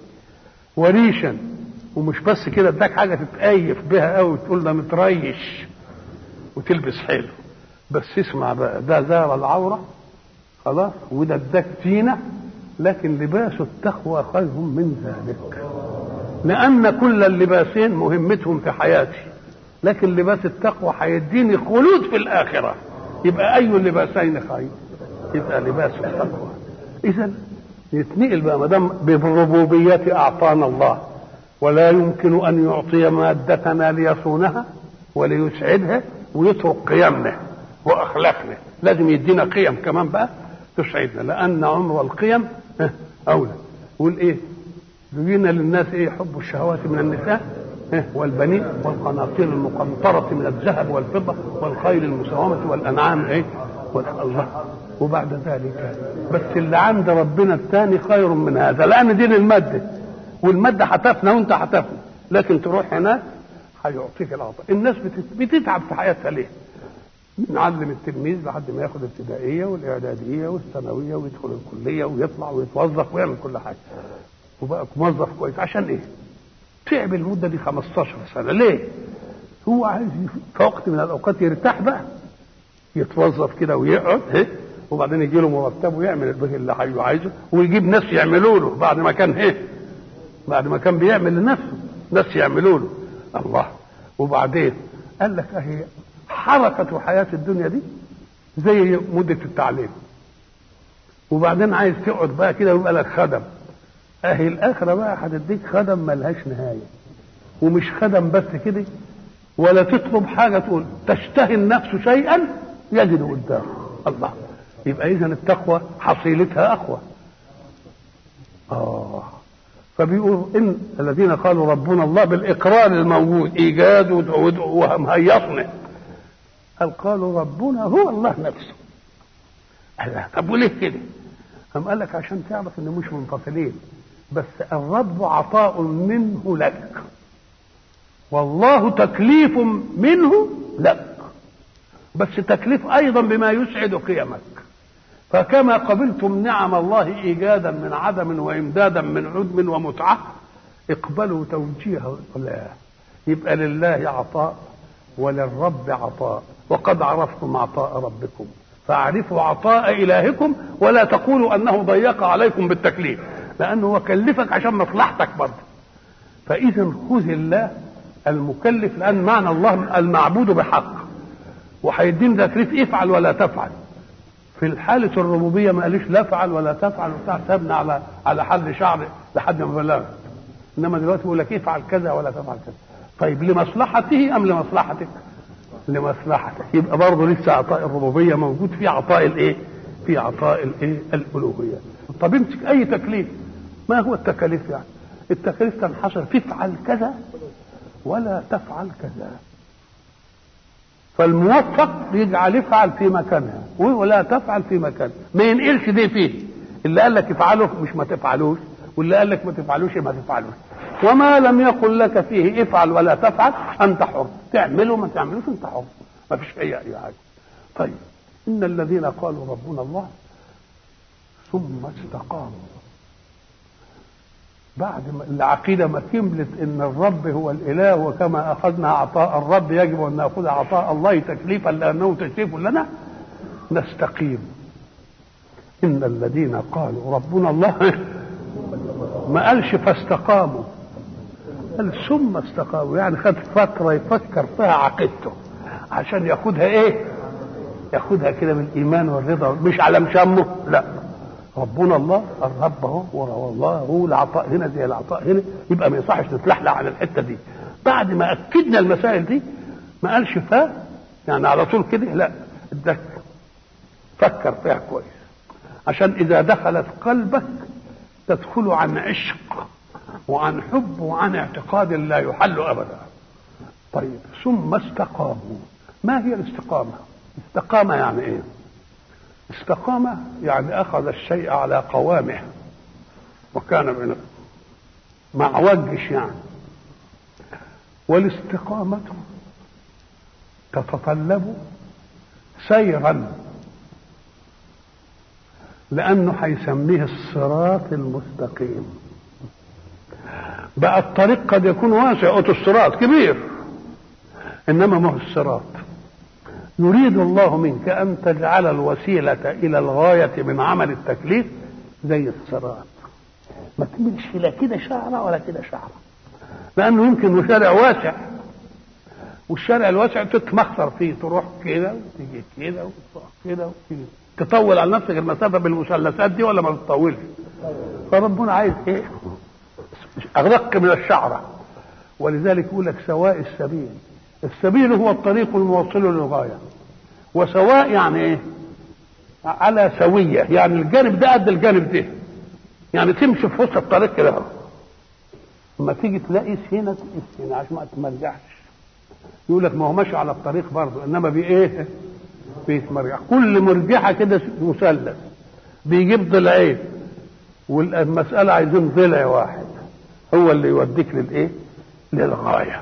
وريشا ومش بس كده اداك حاجه تتأيف بها قوي تقول ده متريش وتلبس حلو بس اسمع بقى ده زار العوره خلاص وده اداك زينه لكن لباس التقوى خير من ذلك لان كل اللباسين مهمتهم في حياتي لكن لباس التقوى هيديني خلود في الاخره يبقى اي اللباسين خير يبقى لباس التقوى اذا يتنقل بقى ما دام بالربوبيه اعطانا الله ولا يمكن ان يعطي مادتنا ليصونها وليسعدها ويترك قيمنا واخلاقنا لازم يدينا قيم كمان بقى تسعدنا لان عمر القيم اولى يقول ايه زين للناس ايه حب الشهوات من النساء والبنين والقناطير المقنطرة من الذهب والفضة والخيل المسومة والأنعام إيه الله وبعد ذلك بس اللي عند ربنا الثاني خير من هذا لأن دي المادة والمادة هتفنى وأنت هتفنى لكن تروح هناك هيعطيك العطاء الناس بتتعب في حياتها ليه؟ نعلم التلميذ لحد ما ياخد الابتدائية والإعدادية والثانوية ويدخل الكلية ويطلع ويتوظف ويعمل كل حاجة وبقى موظف كويس عشان ايه؟ تعب المدة دي 15 سنة ليه؟ هو عايز في وقت من الأوقات يرتاح بقى يتوظف كده ويقعد ايه؟ وبعدين يجي له مرتب ويعمل البه اللي حيه عايزه ويجيب ناس يعملوا له بعد ما كان ايه؟ بعد ما كان بيعمل لنفسه ناس يعملوا له الله وبعدين قال لك اهي حركة حياة الدنيا دي زي مدة التعليم وبعدين عايز تقعد بقى كده ويبقى لك خدم اهي الاخره بقى هتديك خدم ملهاش نهايه ومش خدم بس كده ولا تطلب حاجه تقول تشتهي النفس شيئا يجد قدامه الله يبقى اذا التقوى حصيلتها اقوى اه فبيقول ان الذين قالوا ربنا الله بالاقرار الموجود ايجاد ومهيصنا قال قالوا ربنا هو الله نفسه طب وليه كده؟ قام قال لك عشان تعرف ان مش منفصلين بس الرب عطاء منه لك والله تكليف منه لك بس تكليف ايضا بما يسعد قيمك فكما قبلتم نعم الله ايجادا من عدم وامدادا من عدم ومتعه اقبلوا توجيه الله يبقى لله عطاء وللرب عطاء وقد عرفتم عطاء ربكم فاعرفوا عطاء الهكم ولا تقولوا انه ضيق عليكم بالتكليف لانه هو كلفك عشان مصلحتك برضه فاذا خذ الله المكلف لان معنى الله المعبود بحق وهيدينا تكليف افعل ولا تفعل في الحالة الربوبية ما قاليش لا افعل ولا تفعل وبتاع سابنا على على حل شعر لحد ما بلغت انما دلوقتي بيقول لك افعل كذا ولا تفعل كذا طيب لمصلحته ام لمصلحتك؟ لمصلحته يبقى برضه لسه عطاء الربوبيه موجود في عطاء الايه في عطاء الايه الالوهيه طب امسك اي تكليف ما هو التكاليف يعني التكاليف تنحصر تفعل كذا ولا تفعل كذا فالموفق يجعل يفعل في مكانها ولا تفعل في مكان ما ينقلش دي فيه اللي قال لك افعله مش ما تفعلوش واللي قال لك ما تفعلوش ما تفعلوش وما لم يقل لك فيه افعل ولا تفعل انت حر تعمله ما تعملوش انت حر ما فيش اي اي حاجه طيب ان الذين قالوا ربنا الله ثم استقاموا بعد ما العقيدة ما كملت إن الرب هو الإله وكما أخذنا عطاء الرب يجب أن نأخذ عطاء الله تكليفا لأنه تكليف لنا نستقيم إن الذين قالوا ربنا الله ما قالش فاستقاموا قال ثم استقاموا يعني خد فترة يفكر فيها عقيدته عشان ياخدها إيه؟ ياخدها كده بالإيمان والرضا مش على مشامه لا ربنا الله الرب اهو وهو الله هو العطاء هنا زي العطاء هنا يبقى ما يصحش نتلحلح على الحته دي بعد ما اكدنا المسائل دي ما قالش فا يعني على طول كده لا اتذكر فكر فيها كويس عشان اذا دخلت قلبك تدخل عن عشق وعن حب وعن اعتقاد لا يحل ابدا طيب ثم استقاموا ما هي الاستقامه استقامه يعني ايه استقام يعني اخذ الشيء على قوامه وكان من ما عوجش يعني والاستقامة تتطلب سيرا لأنه هيسميه الصراط المستقيم بقى الطريق قد يكون واسع أوتو الصراط كبير إنما ما هو الصراط يريد الله منك أن تجعل الوسيلة إلى الغاية من عمل التكليف زي الصراط ما تملش لا كده شعرة ولا كده شعرة لأنه يمكن شارع واسع والشارع الواسع تتمخصر فيه تروح كده وتيجي كده وتروح كده وتيجي تطول على نفسك المسافة بالمثلثات دي ولا ما بتطولش فربنا عايز ايه أغلق من الشعرة ولذلك يقول لك سواء السبيل السبيل هو الطريق الموصل للغاية وسواء يعني ايه على سوية يعني الجانب ده قد الجانب ده يعني تمشي في وسط الطريق كده اما تيجي تلاقي هنا تقيس هنا عشان ما تمرجعش يقول لك ما هو ماشي على الطريق برضه انما بايه بيتمرجع كل مرجحه كده مثلث بيجيب ضلعين والمساله عايزين ضلع واحد هو اللي يوديك للايه للغايه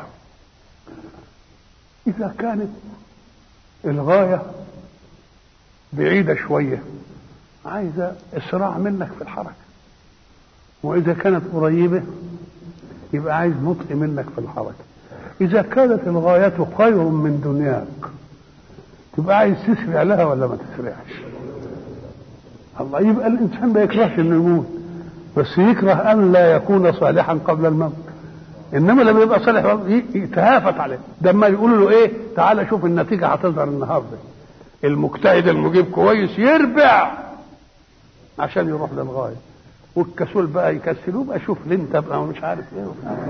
إذا كانت الغاية بعيدة شوية عايزة إسراع منك في الحركة وإذا كانت قريبة يبقى عايز بطء منك في الحركة إذا كانت الغاية خير من دنياك تبقى عايز تسرع لها ولا ما تسرعش الله يبقى الإنسان ما يكرهش إنه يموت بس يكره أن لا يكون صالحا قبل الموت انما لما يبقى صالح يتهافت عليه ده اما يقولوا له ايه تعالى شوف النتيجه هتظهر النهارده المجتهد المجيب كويس يربع عشان يروح للغايه والكسول بقى يكسلوه بقى شوف ليه انت بقى مش عارف ايه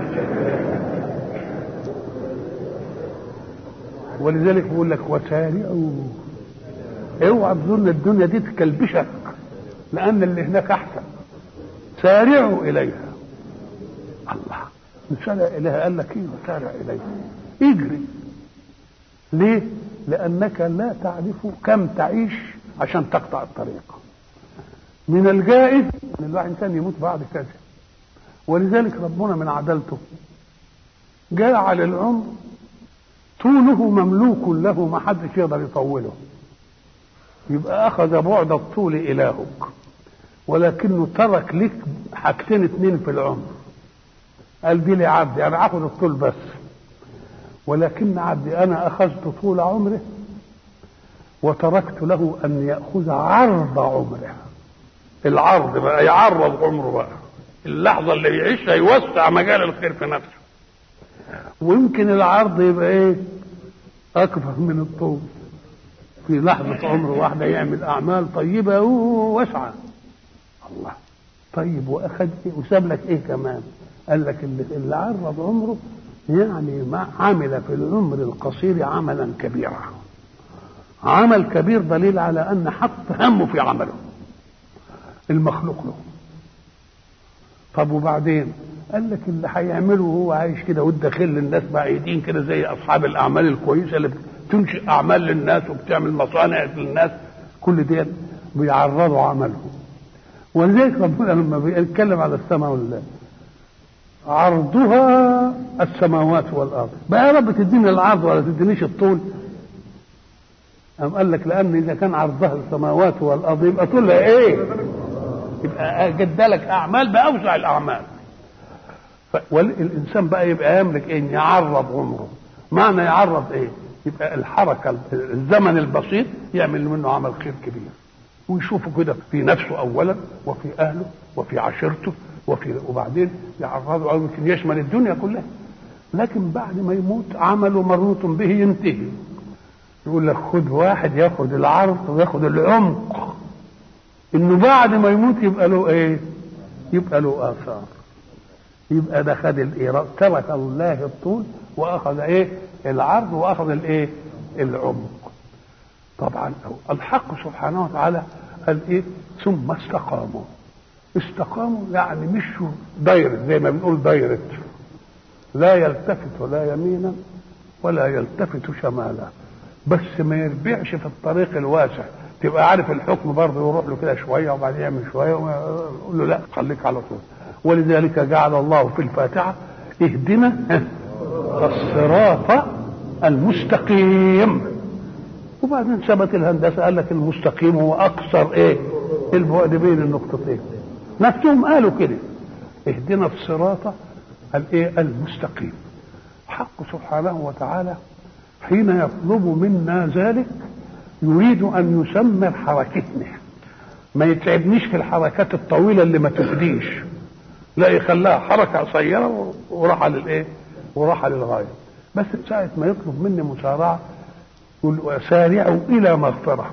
ولذلك بيقول لك وسارعوا اوعى تظن الدنيا دي تكلبشك لان اللي هناك احسن سارعوا اليها الله نسارع إليها قال لك ايه نسارع إليها اجري ليه لأنك لا تعرف كم تعيش عشان تقطع الطريق من الجائز ان الواحد انسان يموت بعد كذا ولذلك ربنا من عدالته جعل العمر طوله مملوك له ما حدش يقدر يطوله يبقى اخذ بعد الطول الهك ولكنه ترك لك حاجتين اتنين في العمر قال دي لعبدي انا اخذ الطول بس ولكن عبدي انا اخذت طول عمره وتركت له ان ياخذ عرض عمره العرض بقى يعرض عمره بقى اللحظه اللي يعيشها يوسع مجال الخير في نفسه ويمكن العرض يبقى ايه اكبر من الطول في لحظة عمر واحدة يعمل أعمال طيبة واسعة الله طيب وأخذ إيه وساب لك إيه كمان قال لك اللي, اللي عرض عمره يعني ما عمل في العمر القصير عملا كبيرا عمل كبير دليل على ان حط همه في عمله المخلوق له طب وبعدين قال لك اللي هيعمله وهو عايش كده والداخل للناس بعيدين كده زي اصحاب الاعمال الكويسه اللي بتنشئ اعمال للناس وبتعمل مصانع للناس كل دي بيعرضوا عملهم ولذلك ربنا لما بيتكلم على السماء والله عرضها السماوات والارض بقى يا رب تديني العرض ولا تدينيش الطول أم قال لك لأن إذا كان عرضها السماوات والأرض يبقى طولها إيه؟ يبقى جدلك أعمال بأوسع الأعمال والإنسان بقى يبقى يملك إيه؟ يعرض عمره معنى يعرض إيه؟ يبقى الحركة الزمن البسيط يعمل منه عمل خير كبير ويشوفه كده في نفسه أولا وفي أهله وفي عشيرته وفي وبعدين يعرضه أو يمكن يشمل الدنيا كلها لكن بعد ما يموت عمله مربوط به ينتهي يقول لك خد واحد ياخد العرض وياخد العمق انه بعد ما يموت يبقى له ايه يبقى له اثار يبقى ده خد الايه ترك الله الطول واخذ ايه العرض واخذ الايه العمق طبعا الحق سبحانه وتعالى قال ايه ثم استقاموا استقاموا يعني مشوا دايرة زي ما بنقول دايرة لا يلتفت لا يمينا ولا يلتفت شمالا بس ما يربعش في الطريق الواسع تبقى عارف الحكم برضه يروح له كده شويه وبعدين يعمل شويه ويقول له لا خليك على طول ولذلك جعل الله في الفاتحه اهدنا الصراط المستقيم وبعدين ثبت الهندسه قال لك المستقيم هو اقصر ايه البعد بين النقطتين نفسهم قالوا كده اهدنا الصراط الايه المستقيم حق سبحانه وتعالى حين يطلب منا ذلك يريد ان يسمر حركتنا ما يتعبنيش في الحركات الطويله اللي ما تفديش لا يخليها حركه قصيره وراح للايه وراح للغايه بس ساعه ما يطلب مني مسارعه يقول سارعوا الى مغفره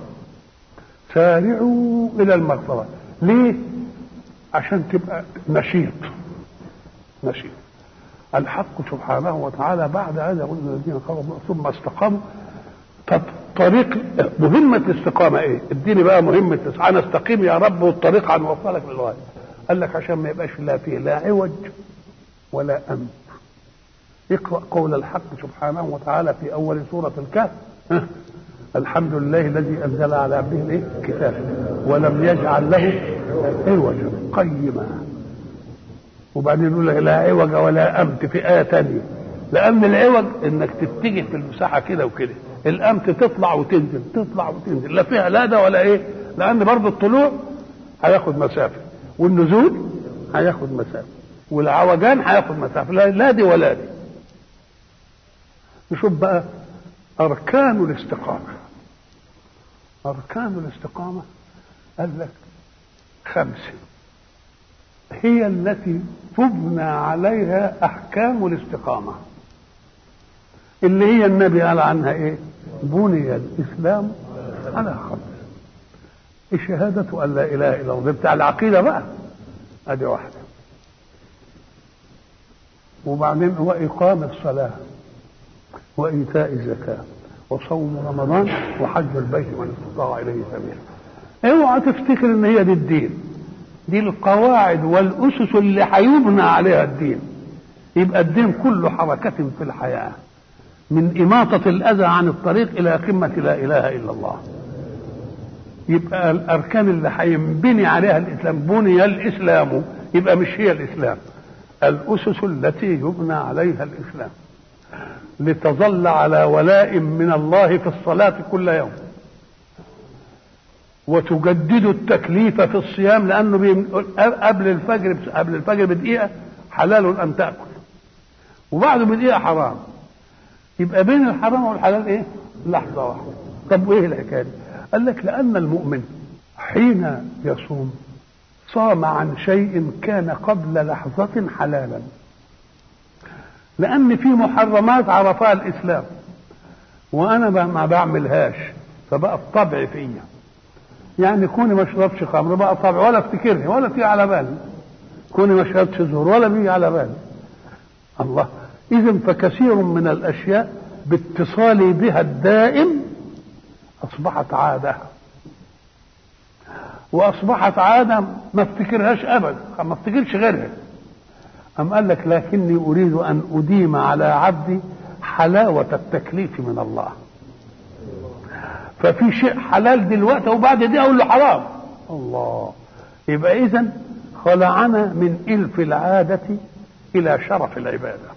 سارعوا الى المغفره ليه عشان تبقى نشيط نشيط الحق سبحانه وتعالى بعد هذا يقول الذين خرجوا ثم استقاموا طب طريق مهمة الاستقامة ايه؟ اديني بقى مهمة انا استقيم يا رب والطريق هنوصلك للغاية. قال لك عشان ما يبقاش لا فيه لا عوج ولا أمت. اقرأ قول الحق سبحانه وتعالى في أول سورة الكهف الحمد لله الذي أنزل على عبده الايه؟ كتاب ولم يجعل له عوجا قيما. وبعدين يقول لك لا عوج ولا امت في ايه ثانيه لان العوج انك تتجه في المساحه كده وكده الامت تطلع وتنزل تطلع وتنزل لا فيها لا ده ولا ايه لان برضه الطلوع هياخد مسافه والنزول هياخد مسافه والعوجان هياخد مسافه لا, لا دي ولا دي نشوف بقى اركان الاستقامه اركان الاستقامه قال لك خمسه هي التي تبنى عليها احكام الاستقامه اللي هي النبي قال عنها ايه بني الاسلام على خمس الشهادة أن لا إله إلا الله بتاع العقيدة بقى أدي واحدة وبعدين هو إقام الصلاة وإيتاء الزكاة وصوم رمضان وحج البيت من استطاع إليه سبيلا اوعى تفتكر إن هي دي الدين دي القواعد والأسس اللي هيبنى عليها الدين يبقى الدين كله حركة في الحياة من إماطة الأذى عن الطريق إلى قمة لا إله إلا الله يبقى الأركان اللي هينبني عليها الإسلام بني الإسلام يبقى مش هي الإسلام الأسس التي يبنى عليها الإسلام لتظل على ولاء من الله في الصلاة كل يوم وتجدد التكليف في الصيام لانه قبل الفجر قبل الفجر بدقيقه حلال ان تاكل وبعده بدقيقه حرام يبقى بين الحرام والحلال ايه؟ لحظه واحده طب وايه الحكايه دي؟ قال لك لان المؤمن حين يصوم صام عن شيء كان قبل لحظه حلالا لان في محرمات عرفها الاسلام وانا ما بعملهاش فبقى الطبع فيا يعني كوني ما اشربش خمر بقى طبع ولا افتكرني ولا في على بالي كوني ما شربتش زهور ولا بيجي على بالي الله إذا فكثير من الأشياء باتصالي بها الدائم أصبحت عادة وأصبحت عادة ما افتكرهاش أبدا ما افتكرش غيرها أم قال لك لكني أريد أن أديم على عبدي حلاوة التكليف من الله ففي شيء حلال دلوقتي وبعد دي أقول له حرام الله يبقى إذا خلعنا من إلف العادة إلى شرف العبادة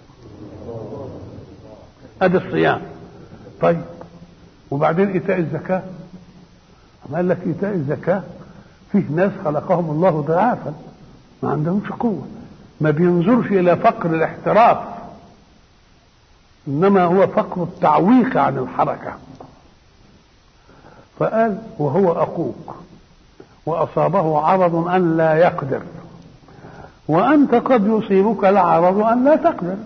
ادي الصيام طيب وبعدين ايتاء الزكاه قال لك ايتاء الزكاه فيه ناس خلقهم الله ضعافا ما عندهمش قوه ما بينظرش الى فقر الاحتراف انما هو فقر التعويق عن الحركه فقال وهو اخوك واصابه عرض ان لا يقدر وانت قد يصيبك العرض ان لا تقدر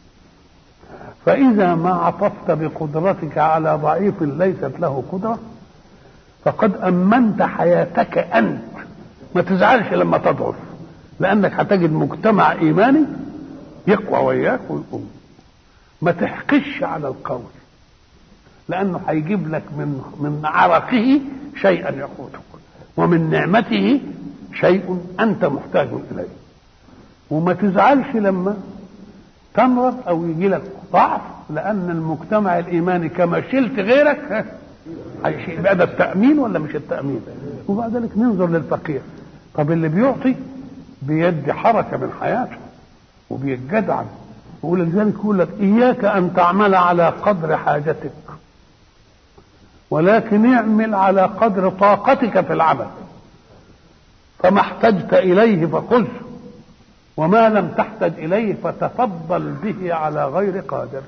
فإذا ما عطفت بقدرتك على ضعيف ليست له قدرة فقد أمنت حياتك أنت ما تزعلش لما تضعف لأنك هتجد مجتمع إيماني يقوى وياك ويقوم ما تحقش على القول لأنه هيجيب لك من من عرقه شيئا يقوتك ومن نعمته شيء أنت محتاج إليه وما تزعلش لما تمرض او يجي لك ضعف لان المجتمع الايماني كما شلت غيرك يبقى ده التامين ولا مش التامين وبعد ذلك ننظر للفقير طب اللي بيعطي بيدي حركه من حياته وبيتجدعن ولذلك يقول لك اياك ان تعمل على قدر حاجتك ولكن اعمل على قدر طاقتك في العمل فما احتجت اليه فخذه وما لم تحتج اليه فتفضل به على غير قادر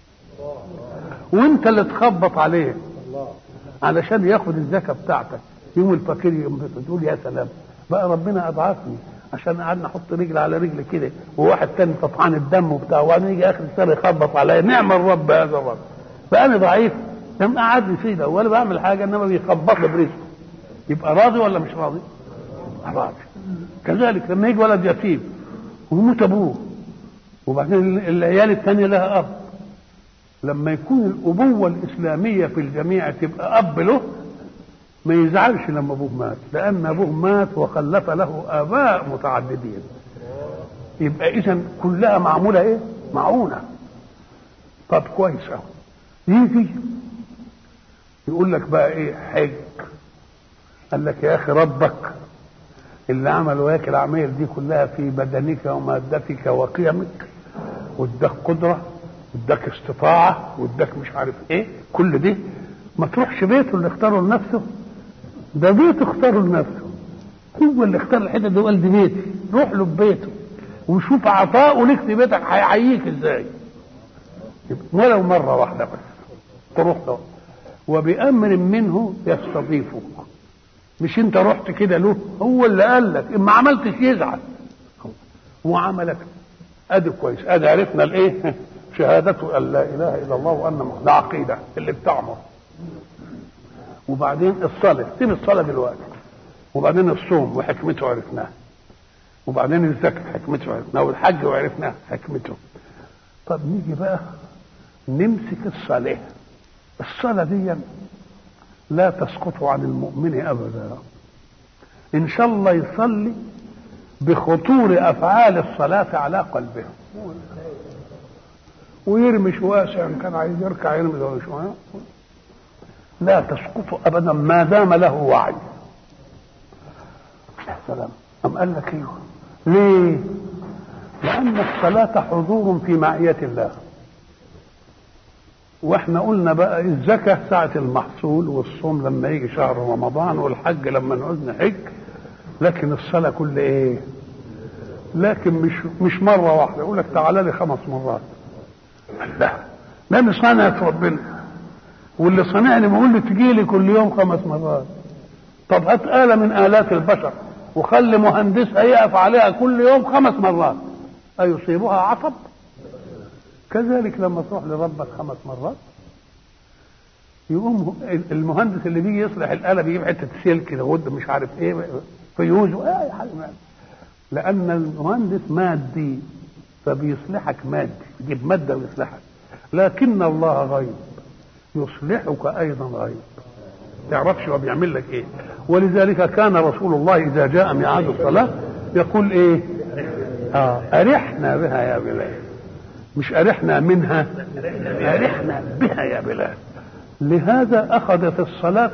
وانت اللي تخبط عليه علشان ياخد الزكاه بتاعتك يوم الفقير ينبسط تقول يا سلام بقى ربنا اضعفني عشان قعدنا احط رجل على رجل كده وواحد تاني طفعان الدم وبتاع وبعدين يجي اخر السنه يخبط عليا نعم الرب هذا الرب فانا ضعيف لم قعدني فيه ولا بعمل حاجه انما بيخبط لي برزقه يبقى راضي ولا مش راضي؟ راضي كذلك لما يجي ولد يتيم ويموت ابوه وبعدين العيال الثانيه لها اب لما يكون الابوه الاسلاميه في الجميع تبقى اب له ما يزعلش لما ابوه مات لان ابوه مات وخلف له اباء متعددين يبقى اذا كلها معموله ايه معونه طب كويس اهو يجي يقول لك بقى ايه حج قال لك يا اخي ربك اللي عمل وياك العمايل دي كلها في بدنك ومادتك وقيمك واداك قدره واداك استطاعه واداك مش عارف ايه كل دي ما تروحش بيته اللي اختاره لنفسه ده بيته اختاره لنفسه هو اللي اختار الحته دي وقال دي بيتي روح له ببيته وشوف عطاؤه ليك في بيتك هيحييك ازاي ولو مره واحده بس تروح له وبامر منه يستضيفك مش انت رحت كده له هو اللي قال لك اما عملتش يزعل وعملك ادي كويس ادي عرفنا الايه شهادته ان لا اله الا الله وان ده عقيده اللي بتعمر وبعدين الصلاه سيب الصلاه دلوقتي وبعدين الصوم وحكمته عرفناها وبعدين الزكاه حكمته عرفناها والحج وعرفناها حكمته طب نيجي بقى نمسك الصلاه الصلاه دي لا تسقط عن المؤمن ابدا ان شاء الله يصلي بخطور افعال الصلاه على قلبه ويرمي واسع ان كان عايز يركع يرمي شويه لا تسقط ابدا ما دام له وعي يا سلام أم قال لك ايه ليه لأن الصلاة حضور في معية الله واحنا قلنا بقى الزكاة ساعة المحصول والصوم لما يجي شهر رمضان والحج لما نعوز نحج لكن الصلاة كل ايه لكن مش مش مرة واحدة يقول لك تعالى لي خمس مرات لا لأن صنعت ربنا واللي صنعني بيقول لي تجي لي كل يوم خمس مرات طب هات آلة من آلات البشر وخلي مهندسها يقف عليها كل يوم خمس مرات أيصيبها عطب كذلك لما تروح لربك خمس مرات يقوم المهندس اللي بيجي يصلح الآلة بيجيب حتة سلك غد مش عارف ايه فيوز ايه حاجة لأن المهندس مادي فبيصلحك مادي يجيب مادة ويصلحك لكن الله غيب يصلحك أيضا غيب تعرفش هو بيعمل لك ايه ولذلك كان رسول الله اذا جاء ميعاد الصلاه يقول ايه اه ارحنا بها يا بلال مش ارحنا منها ارحنا بها يا بلال لهذا اخذت الصلاه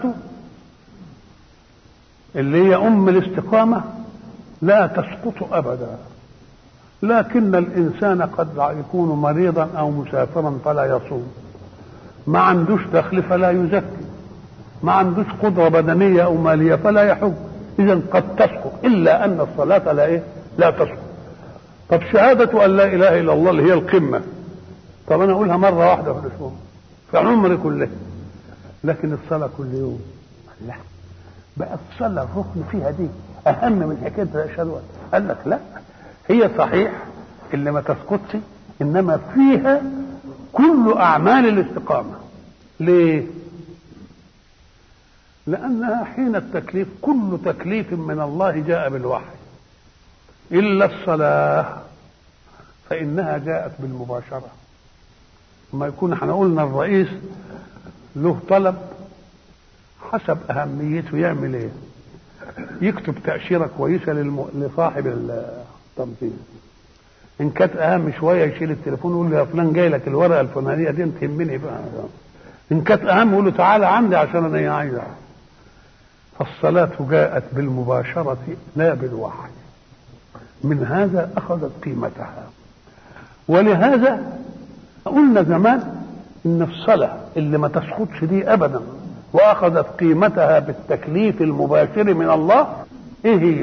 اللي هي ام الاستقامه لا تسقط ابدا لكن الانسان قد يكون مريضا او مسافرا فلا يصوم ما عندوش دخل فلا يزكي ما عندوش قدرة بدنية أو مالية فلا يحج إذا قد تسقط إلا أن الصلاة لا إيه؟ لا تسقط طب شهادة أن لا إله إلا الله اللي هي القمة طب أنا أقولها مرة واحدة في الأسبوع في عمري كله لكن الصلاة كل يوم لا بقى الصلاة الركن فيها دي أهم من حكاية أشهد قال لك لا هي صحيح اللي ما تسقطش إنما فيها كل أعمال الاستقامة ليه؟ لأنها حين التكليف كل تكليف من الله جاء بالوحي إلا الصلاة فإنها جاءت بالمباشرة ما يكون احنا قلنا الرئيس له طلب حسب أهميته يعمل إيه يكتب تأشيرة كويسة للم... لصاحب التنظيم إن كانت أهم شوية يشيل التليفون ويقول له يا فلان جاي لك الورقة الفلانية دي تهمني بقى إن كانت أهم يقول له تعالى عندي عشان أنا عايزها فالصلاة جاءت بالمباشرة لا بالوحي من هذا أخذت قيمتها ولهذا قلنا زمان إن الصلاة اللي ما تسقطش دي أبدا وأخذت قيمتها بالتكليف المباشر من الله إيه هي؟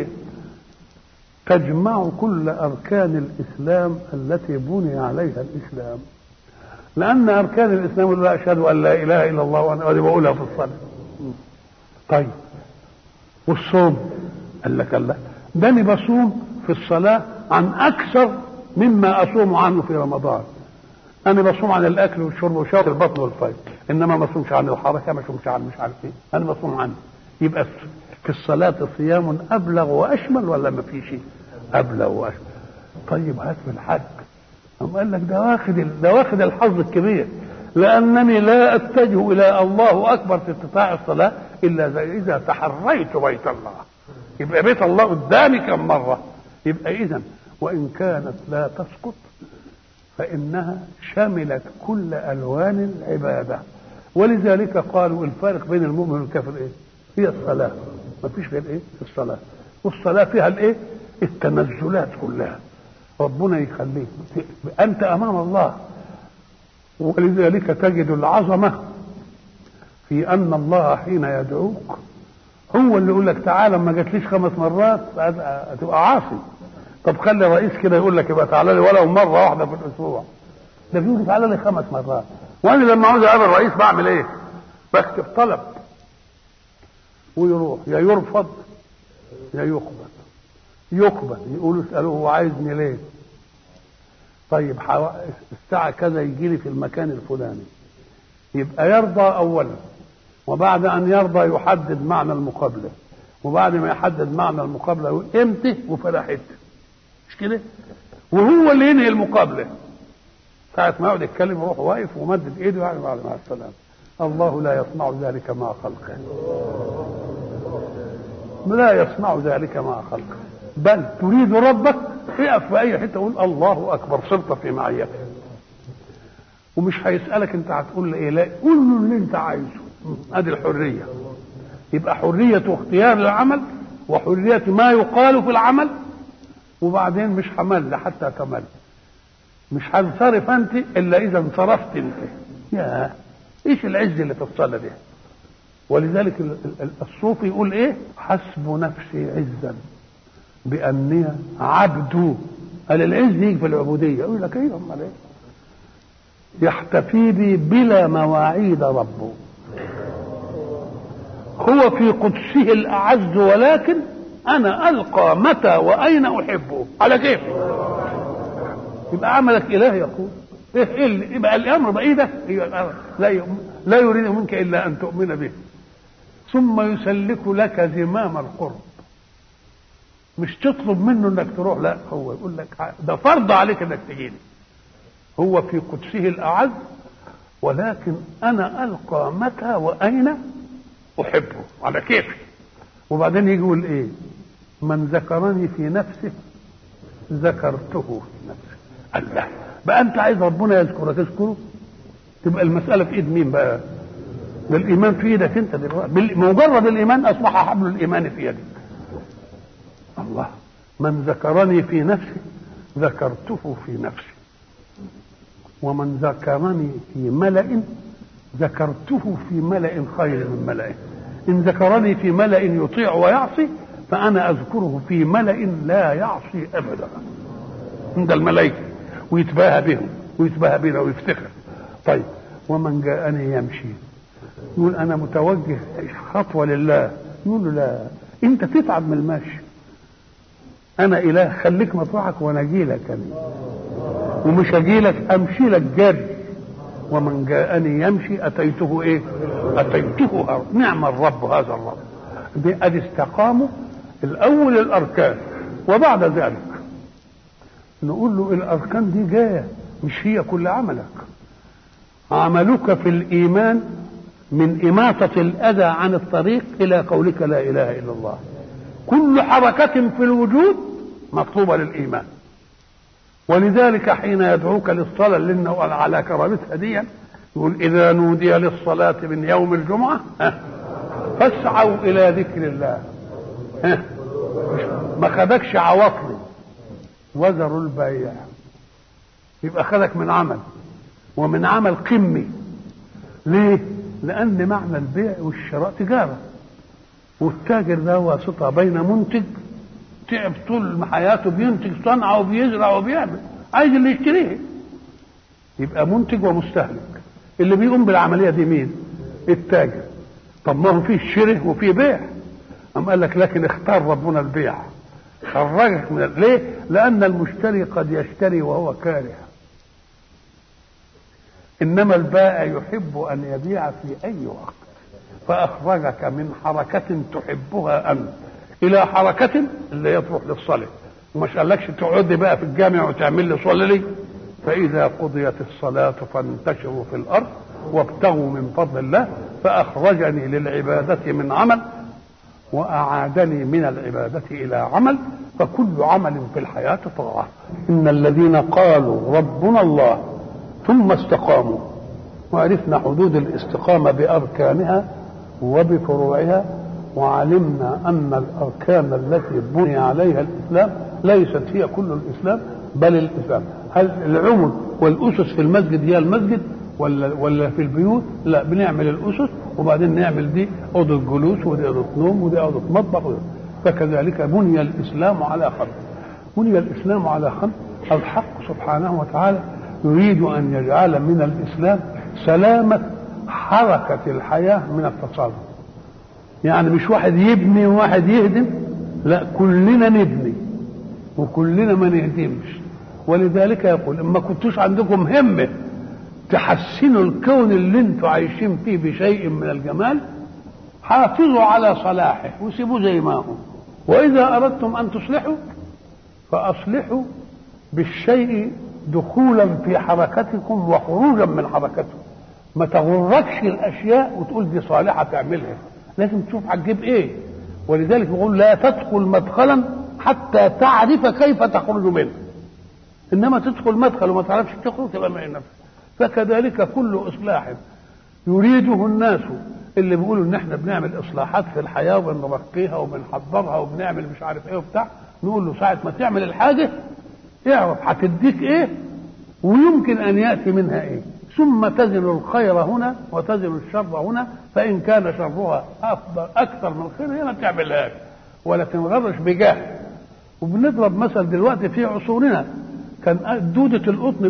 تجمع كل أركان الإسلام التي بني عليها الإسلام لأن أركان الإسلام لا أشهد أن لا إله إلا الله وأنا بقولها في الصلاة طيب والصوم قال لك الله ده انا بصوم في الصلاه عن اكثر مما اصوم عنه في رمضان انا بصوم عن الاكل والشرب وشرب البطن والفيض انما ما بصومش عن الحركه ما بصومش عن مش عارف ايه انا بصوم عنه يبقى في الصلاه صيام ابلغ واشمل ولا ما في شيء ابلغ واشمل طيب هات في الحج أم قال لك ده واخد ده واخد الحظ الكبير لأنني لا أتجه إلى الله أكبر في استطاع الصلاة إلا إذا تحريت بيت الله يبقى بيت الله قدامي كم مرة يبقى إذا وإن كانت لا تسقط فإنها شملت كل ألوان العبادة ولذلك قالوا الفارق بين المؤمن والكافر إيه؟ هي الصلاة ما فيش غير إيه؟ الصلاة والصلاة فيها الإيه؟ التنزلات كلها ربنا يخليك أنت أمام الله ولذلك تجد العظمة في أن الله حين يدعوك هو اللي يقول لك تعالى ما جاتليش خمس مرات هتبقى عاصي طب خلي الرئيس كده يقول لك يبقى تعالى لي ولو مرة واحدة في الأسبوع ده بيقول تعالى لي خمس مرات وأنا لما عاوز أقابل الرئيس بعمل إيه؟ بكتب طلب ويروح يا يرفض يا يقبل يقبل يقولوا اسألوه هو عايزني ليه؟ طيب الساعة كذا يجي لي في المكان الفلاني يبقى يرضى أولا وبعد أن يرضى يحدد معنى المقابلة وبعد ما يحدد معنى المقابلة يقول امتى وفلحت مش كده؟ وهو اللي ينهي المقابلة ساعة ما يقعد يتكلم يروح واقف ومدد ايده يعني بعد مع السلامة الله لا يصنع ذلك مع خلقه لا يصنع ذلك مع خلقه بل تريد ربك اقف في اي حته قول الله اكبر صرت في معيته ومش هيسالك انت هتقول له ايه لا قول له اللي انت عايزه ادي الحريه يبقى حريه اختيار العمل وحريه ما يقال في العمل وبعدين مش همل حتى تمل مش هنصرف انت الا اذا انصرفت انت يا ايش العز اللي في الصلاه دي ولذلك الصوفي يقول ايه حسب نفسي عزا بأني عبد قال العز يجي في العبودية يقول لك ايه امال ايه يحتفي بي بلا مواعيد ربه هو في قدسه الأعز ولكن أنا ألقى متى وأين أحبه على كيف يبقى عملك إله يقول إيه إيه يبقى الأمر بعيدة لا لا يريد منك إلا أن تؤمن به ثم يسلك لك زمام القرب مش تطلب منه انك تروح لا هو يقول لك ده فرض عليك انك تجيني هو في قدسه الاعز ولكن انا القى متى واين احبه على كيفي وبعدين يجي يقول ايه من ذكرني في نفسه ذكرته في نفسه الله بقى انت عايز ربنا يذكرك تذكره تبقى المساله في ايد مين بقى ده الايمان في ايدك انت دلوقتي مجرد الايمان اصبح حبل الايمان في يدك الله من ذكرني في نفسي ذكرته في نفسي ومن ذكرني في ملأ ذكرته في ملأ خير من ملأ إن ذكرني في ملأ يطيع ويعصي فأنا أذكره في ملأ لا يعصي أبدا عند الملائكة ويتباهى بهم ويتباهى بنا ويفتخر طيب ومن جاءني يمشي يقول أنا متوجه خطوة لله يقول له لا أنت تتعب من المشي أنا إله خليك مطرحك وأنا أجي لك أنا ومش أجي لك أمشي لك جري ومن جاءني يمشي أتيته إيه؟ أتيته أرض نعم الرب هذا الرب قد استقاموا الأول الأركان وبعد ذلك نقول له الأركان دي جاية مش هي كل عملك عملك في الإيمان من إماطة الأذى عن الطريق إلى قولك لا إله إلا الله كل حركة في الوجود مطلوبة للإيمان ولذلك حين يدعوك للصلاة لأنه على كرامتها دي يقول إذا نودي للصلاة من يوم الجمعة فاسعوا إلى ذكر الله ما خدكش عواطلي وذروا البيع يبقى خدك من عمل ومن عمل قمي ليه؟ لأن معنى البيع والشراء تجارة والتاجر ده واسطة بين منتج تعب طول حياته بينتج صنعة وبيزرع وبيعمل عايز اللي يشتريه يبقى منتج ومستهلك اللي بيقوم بالعملية دي مين؟ التاجر طب ما هو فيه شره وفيه بيع أم قال لك لكن اختار ربنا البيع خرجك من ليه؟ لأن المشتري قد يشتري وهو كاره إنما البائع يحب أن يبيع في أي وقت فأخرجك من حركة تحبها أنت إلى حركة اللي هي تروح للصلاة ومش قالكش تقعدي بقى في الجامع وتعمل لي صلي لي فإذا قضيت الصلاة فانتشروا في الأرض وابتغوا من فضل الله فأخرجني للعبادة من عمل وأعادني من العبادة إلى عمل فكل عمل في الحياة طاعة إن الذين قالوا ربنا الله ثم استقاموا وعرفنا حدود الاستقامة بأركانها وبفروعها وعلمنا أن الأركان التي بني عليها الإسلام ليست هي كل الإسلام بل الإسلام هل العمد والأسس في المسجد هي المسجد ولا ولا في البيوت لا بنعمل الأسس وبعدين نعمل دي أوضة جلوس ودي أوضة نوم ودي أوضة مطبخ فكذلك بني الإسلام على خمس بني الإسلام على خمس الحق سبحانه وتعالى يريد أن يجعل من الإسلام سلامة حركة الحياة من التصادم يعني مش واحد يبني وواحد يهدم لا كلنا نبني وكلنا ما نهدمش ولذلك يقول اما كنتوش عندكم همه تحسنوا الكون اللي انتوا عايشين فيه بشيء من الجمال حافظوا على صلاحه وسيبوه زي ما هو واذا اردتم ان تصلحوا فاصلحوا بالشيء دخولا في حركتكم وخروجا من حركتكم ما تغركش الاشياء وتقول دي صالحه تعملها لازم تشوف هتجيب ايه ولذلك يقول لا تدخل مدخلا حتى تعرف كيف تخرج منه انما تدخل مدخل وما تعرفش تخرج تبقى من نفسك فكذلك كل اصلاح يريده الناس اللي بيقولوا ان احنا بنعمل اصلاحات في الحياه وبنرقيها وبنحضرها وبنعمل مش عارف ايه وبتاع نقول له ساعه ما تعمل الحاجه اعرف هتديك ايه ويمكن ان ياتي منها ايه ثم تزن الخير هنا وتزن الشر هنا فان كان شرها افضل اكثر من الخير هي ما تعملهاش ولا تنغرش بجهل وبنضرب مثل دلوقتي في عصورنا كان دودة القطن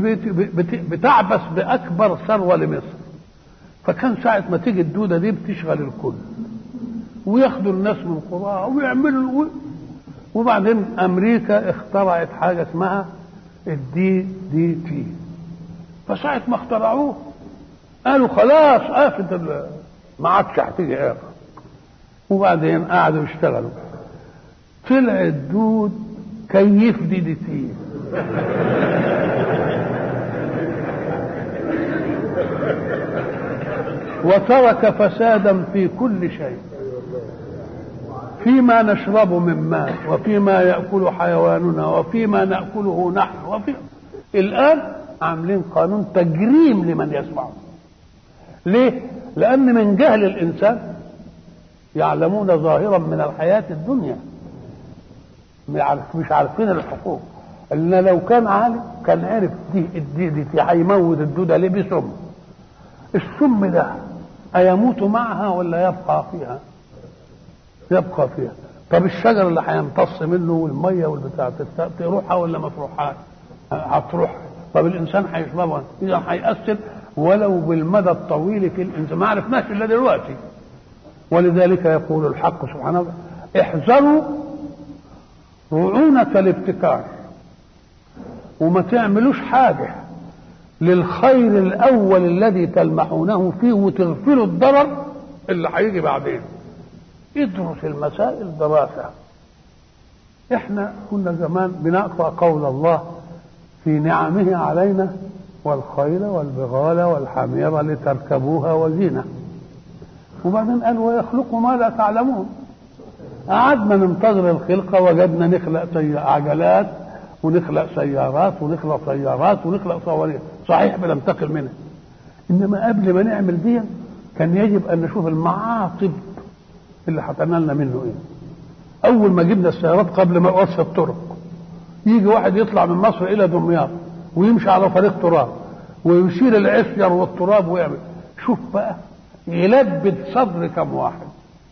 بتعبث بأكبر ثروة لمصر فكان ساعة ما تيجي الدودة دي بتشغل الكل وياخدوا الناس من قراها ويعملوا وبعدين أمريكا اخترعت حاجة اسمها الدي دي تي فساعة ما اخترعوه قالوا خلاص آفة ما عادش هتيجي آفة وبعدين قعدوا يشتغلوا طلع الدود كيف دي دي تي وترك فسادا في كل شيء فيما نشرب من ماء وفيما يأكل حيواننا وفيما نأكله نحن وفي الآن عاملين قانون تجريم لمن يسمعه ليه؟ لأن من جهل الإنسان يعلمون ظاهرا من الحياة الدنيا مش عارفين الحقوق ان لو كان عالم كان عرف دي دي دي, دي هيموت الدودة ليه بسم السم ده أيموت معها ولا يبقى فيها؟ يبقى فيها طب الشجر اللي هيمتص منه والميه والبتاع تروحها ولا ما تروحهاش؟ هتروح طب الانسان هيشربها اذا هيأثر ولو بالمدى الطويل في الانسان ما عرفناش الا دلوقتي ولذلك يقول الحق سبحانه وتعالى احذروا رعونة الابتكار وما تعملوش حاجة للخير الأول الذي تلمحونه فيه وتغفلوا الضرر اللي هيجي بعدين ادرس المسائل دراسة احنا كنا زمان بنقرأ قول الله في نعمه علينا والخيل والبغال والحمير لتركبوها وزينة وبعدين قال ويخلق ما لا تعلمون قعدنا ننتظر الخلقة وجدنا نخلق عجلات ونخلق سيارات ونخلق سيارات ونخلق صواريخ صحيح بننتقل منها انما قبل ما نعمل دي كان يجب ان نشوف المعاطب اللي هتنالنا منه ايه اول ما جبنا السيارات قبل ما يوصل الطرق يجي واحد يطلع من مصر الى دمياط ويمشي على طريق تراب ويشيل العفير والتراب ويعمل شوف بقى يلبد صدر كم واحد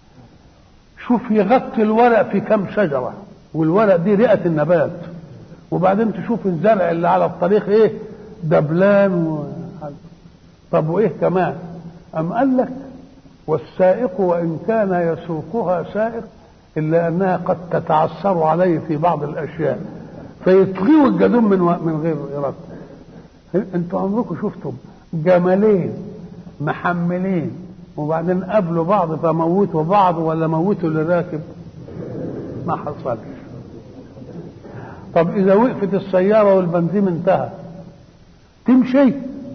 شوف يغطي الورق في كم شجره والورق دي رئه النبات وبعدين تشوف الزرع اللي على الطريق ايه دبلان و... طب وايه كمان ام قال لك والسائق وان كان يسوقها سائق الا انها قد تتعثر عليه في بعض الاشياء فيطغيه الجدون من و... من غير ارادته انتوا عمركم شفتم جملين محملين وبعدين قابلوا بعض فموتوا بعض ولا موتوا اللي راكب ما حصلش طب اذا وقفت السياره والبنزين انتهى تمشي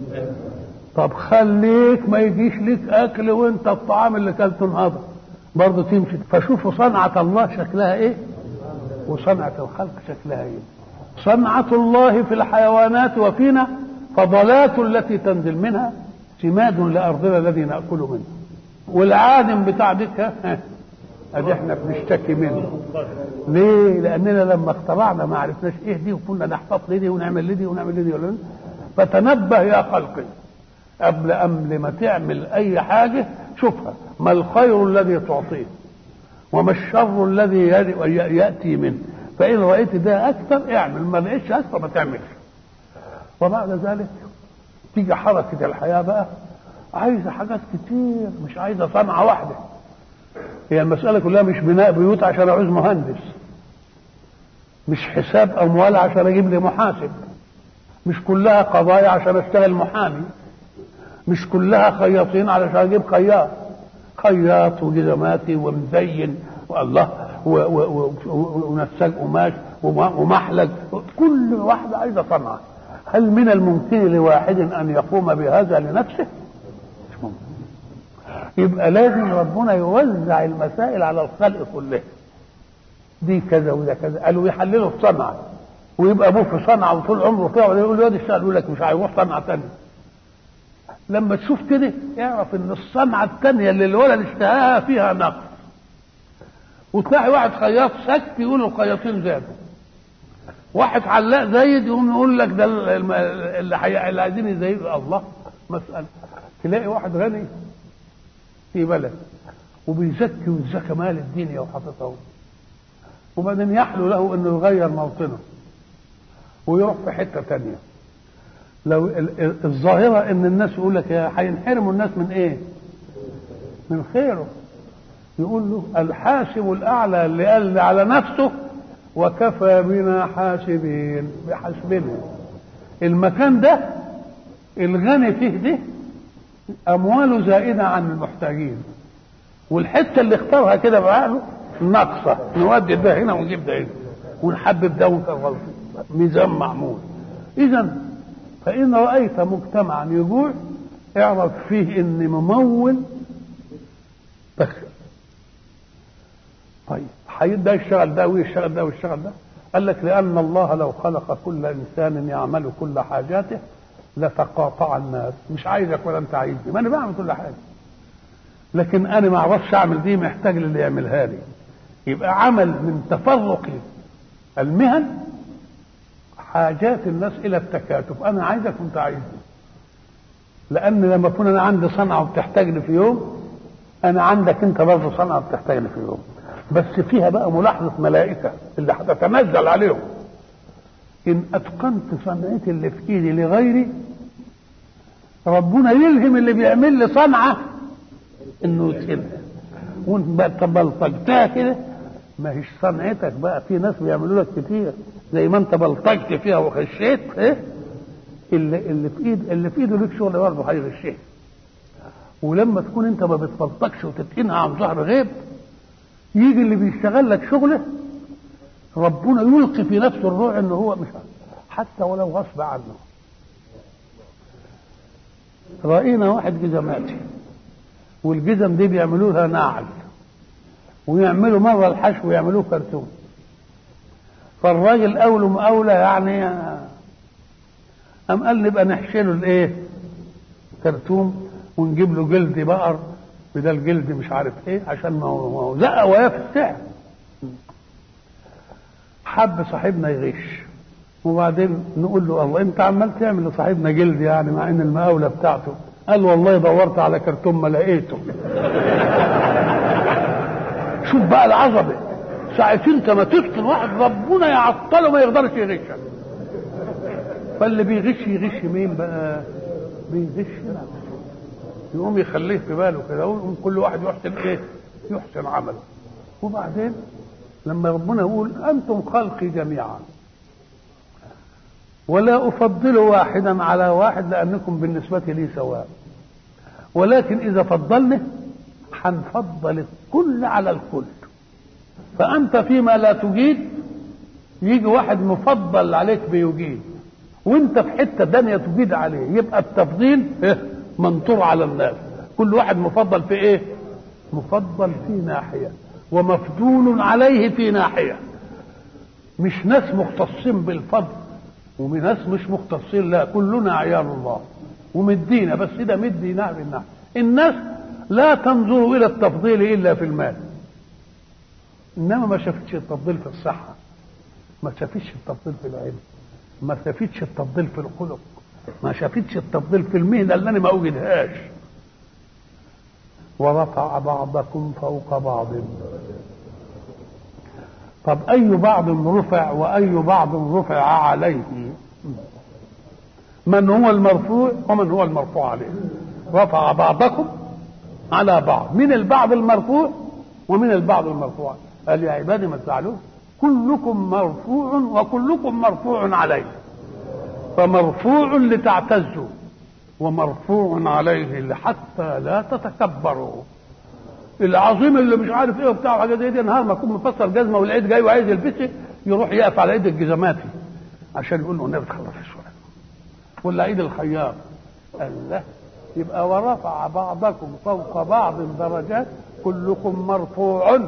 طب خليك ما يجيش لك اكل وانت الطعام اللي كلته انهضم برضه تمشي فشوفوا صنعة الله شكلها ايه وصنعة الخلق شكلها ايه صنعة الله في الحيوانات وفينا فضلات التي تنزل منها سماد لأرضنا الذي نأكل منه والعادم بتاع ديك ادي احنا بنشتكي منه ليه لاننا لما اخترعنا ما عرفناش ايه دي وكنا نحتاط لدي ونعمل لدي ونعمل لدي ولا فتنبه يا خلقي قبل قبل ما تعمل اي حاجه شوفها ما الخير الذي تعطيه وما الشر الذي ياتي منه فان رايت ده اكثر اعمل ما لقيتش اكثر ما تعملش وبعد ذلك تيجي حركه الحياه بقى عايزه حاجات كتير مش عايزه صنعه واحده هي المسألة كلها مش بناء بيوت عشان أعوز مهندس مش حساب أموال عشان أجيب لي محاسب مش كلها قضايا عشان أشتغل محامي مش كلها خياطين علشان أجيب خياط خياط وجزماتي ومزين والله ونساج قماش ومحلق كل واحدة عايزة صنعة هل من الممكن لواحد أن يقوم بهذا لنفسه؟ مش ممكن يبقى لازم ربنا يوزع المسائل على الخلق كله دي كذا وده كذا قالوا يحللوا الصنعة ويبقى ابوه في صنعة وطول عمره فيها ولا يقول له يا اشتغل يقول لك مش هيروح صنعة تانية لما تشوف كده اعرف ان الصنعة التانية اللي الولد اشتهاها فيها نقص وتلاقي واحد خياط سك يقول الخياطين زادوا واحد حلاق زايد يقوم يقول لك ده اللي, حي... اللي عايزين يزيدوا الله مسألة تلاقي واحد غني في بلد وبيزكي ويزكى مال الدنيا وحاططها وبعدين يحلو له انه يغير موطنه ويروح في حته تانية لو الظاهره ان الناس يقول لك هينحرموا الناس من ايه؟ من خيره يقول له الحاسب الاعلى اللي قال على نفسه وكفى بنا حاسبين بحسبنا المكان ده الغني فيه ده امواله زائده عن المحتاجين والحته اللي اختارها كده بعقله ناقصه نودي ده هنا ونجيب ده هنا ونحبب ده ونكرر ميزان معمول اذا فان رايت مجتمعا يجوع اعرف فيه ان ممول بخل طيب حيد ده يشتغل ده ويشتغل ده ويشتغل ده قال لك لان الله لو خلق كل انسان يعمل كل حاجاته لتقاطع الناس مش عايزك ولا انت عايزني ما انا بعمل كل حاجه لكن انا ما اعرفش اعمل دي محتاج للي يعملها لي يبقى عمل من تفرق المهن حاجات الناس الى التكاتف انا عايزك وانت عايزني لان لما اكون انا عندي صنعه وبتحتاجني في يوم انا عندك انت برضه صنعه وبتحتاجني في يوم بس فيها بقى ملاحظه ملائكه اللي هتتنزل عليهم ان اتقنت صنعتي اللي في ايدي لغيري ربنا يلهم اللي بيعمل لي صنعه انه يتقنها وانت بلطجتها كده ما هيش صنعتك بقى في ناس بيعملوا لك كتير زي ما انت بلطجت فيها وخشيت ايه اللي اللي في ايد اللي في ايده ليك شغل برضه هيغشيه ولما تكون انت ما بتبلطجش وتتقنها عن ظهر غيب يجي اللي بيشتغل لك شغله ربنا يلقي في نفسه الروح انه هو مش حتى ولو غصب عنه راينا واحد جزماتي والجزم دي بيعملوا لها نعل ويعملوا مره الحشو ويعملوه كرتون فالراجل اولى مقاولة يعني قام قال نبقى نحشله الايه كرتون ونجيب له جلد بقر بدل جلد مش عارف ايه عشان ما هو زق وياه في السعر حب صاحبنا يغش وبعدين نقول له الله انت عمال تعمل لصاحبنا جلد يعني مع ان المقاوله بتاعته قال والله دورت على كرتون ما لقيته شوف بقى العظمه ساعة انت ما تتقن واحد ربنا يعطله ما يقدرش يغشك فاللي بيغش يغش مين بقى بيغش نفسه يقوم يخليه في باله كده ويقوم كل واحد يحسن ايه يحسن عمله وبعدين لما ربنا يقول انتم خلقي جميعا ولا افضل واحدا على واحد لانكم بالنسبه لي سواء ولكن اذا فضلنا هنفضل الكل على الكل فانت فيما لا تجيد يجي واحد مفضل عليك بيجيد وانت في حته دنيا تجيد عليه يبقى التفضيل منطور على الناس كل واحد مفضل في ايه مفضل في ناحيه ومفضول عليه في ناحيه مش ناس مختصين بالفضل ومن ناس مش مختصين لا كلنا عيال الله ومدينا بس ده مدي نعم النعم الناس لا تنظر الى التفضيل الا في المال انما ما شافتش التفضيل في الصحه ما شافتش التفضيل في العلم ما شافتش التفضيل في الخلق ما شافتش التفضيل في المهنه اللي انا ما اوجدهاش ورفع بعضكم فوق بعض طب اي بعض رفع واي بعض رفع عليه من هو المرفوع ومن هو المرفوع عليه رفع بعضكم على بعض من البعض المرفوع ومن البعض المرفوع قال يا عبادي ما تزعلوش كلكم مرفوع وكلكم مرفوع عليه فمرفوع لتعتزوا ومرفوع عليه حتى لا تتكبروا العظيم اللي مش عارف ايه وبتاع حاجه زي دي نهار ما يكون مفسر جزمه والعيد جاي وعايز يلبسها يروح يقف على ايد الجزماتي عشان يقول له النبي تخلص الشغل ولا عيد الخياط قال لا يبقى ورفع بعضكم فوق بعض درجات كلكم مرفوع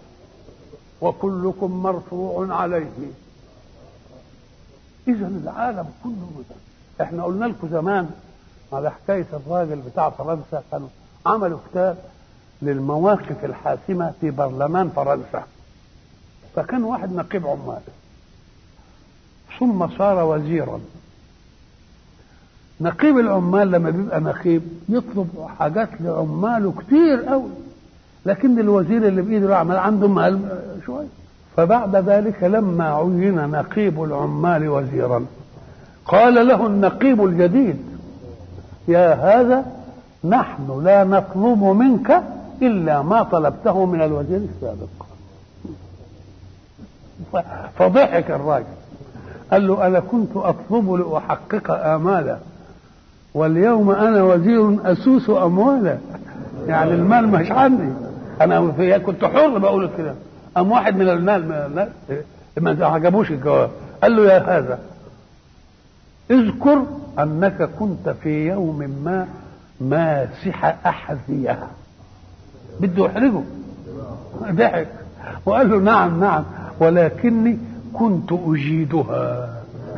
وكلكم مرفوع عليه اذا العالم كله ده. احنا قلنا لكم زمان على حكايه الراجل بتاع فرنسا كانوا عملوا كتاب للمواقف الحاسمه في برلمان فرنسا فكان واحد نقيب عمال ثم صار وزيرا نقيب العمال لما بيبقى نقيب يطلب حاجات لعماله كتير قوي لكن الوزير اللي بايده العمل عنده مال شويه فبعد ذلك لما عين نقيب العمال وزيرا قال له النقيب الجديد يا هذا نحن لا نطلب منك الا ما طلبته من الوزير السابق فضحك الراجل قال له انا كنت اطلب لاحقق امالا واليوم انا وزير اسوس اموالا يعني المال مش عندي انا كنت حر بقول كده قام واحد من الناس من الناس ما عجبوش الجواب قال له يا هذا اذكر انك كنت في يوم ما ماسح احذيه بده يحرجه ضحك وقال له نعم نعم ولكني كنت اجيدها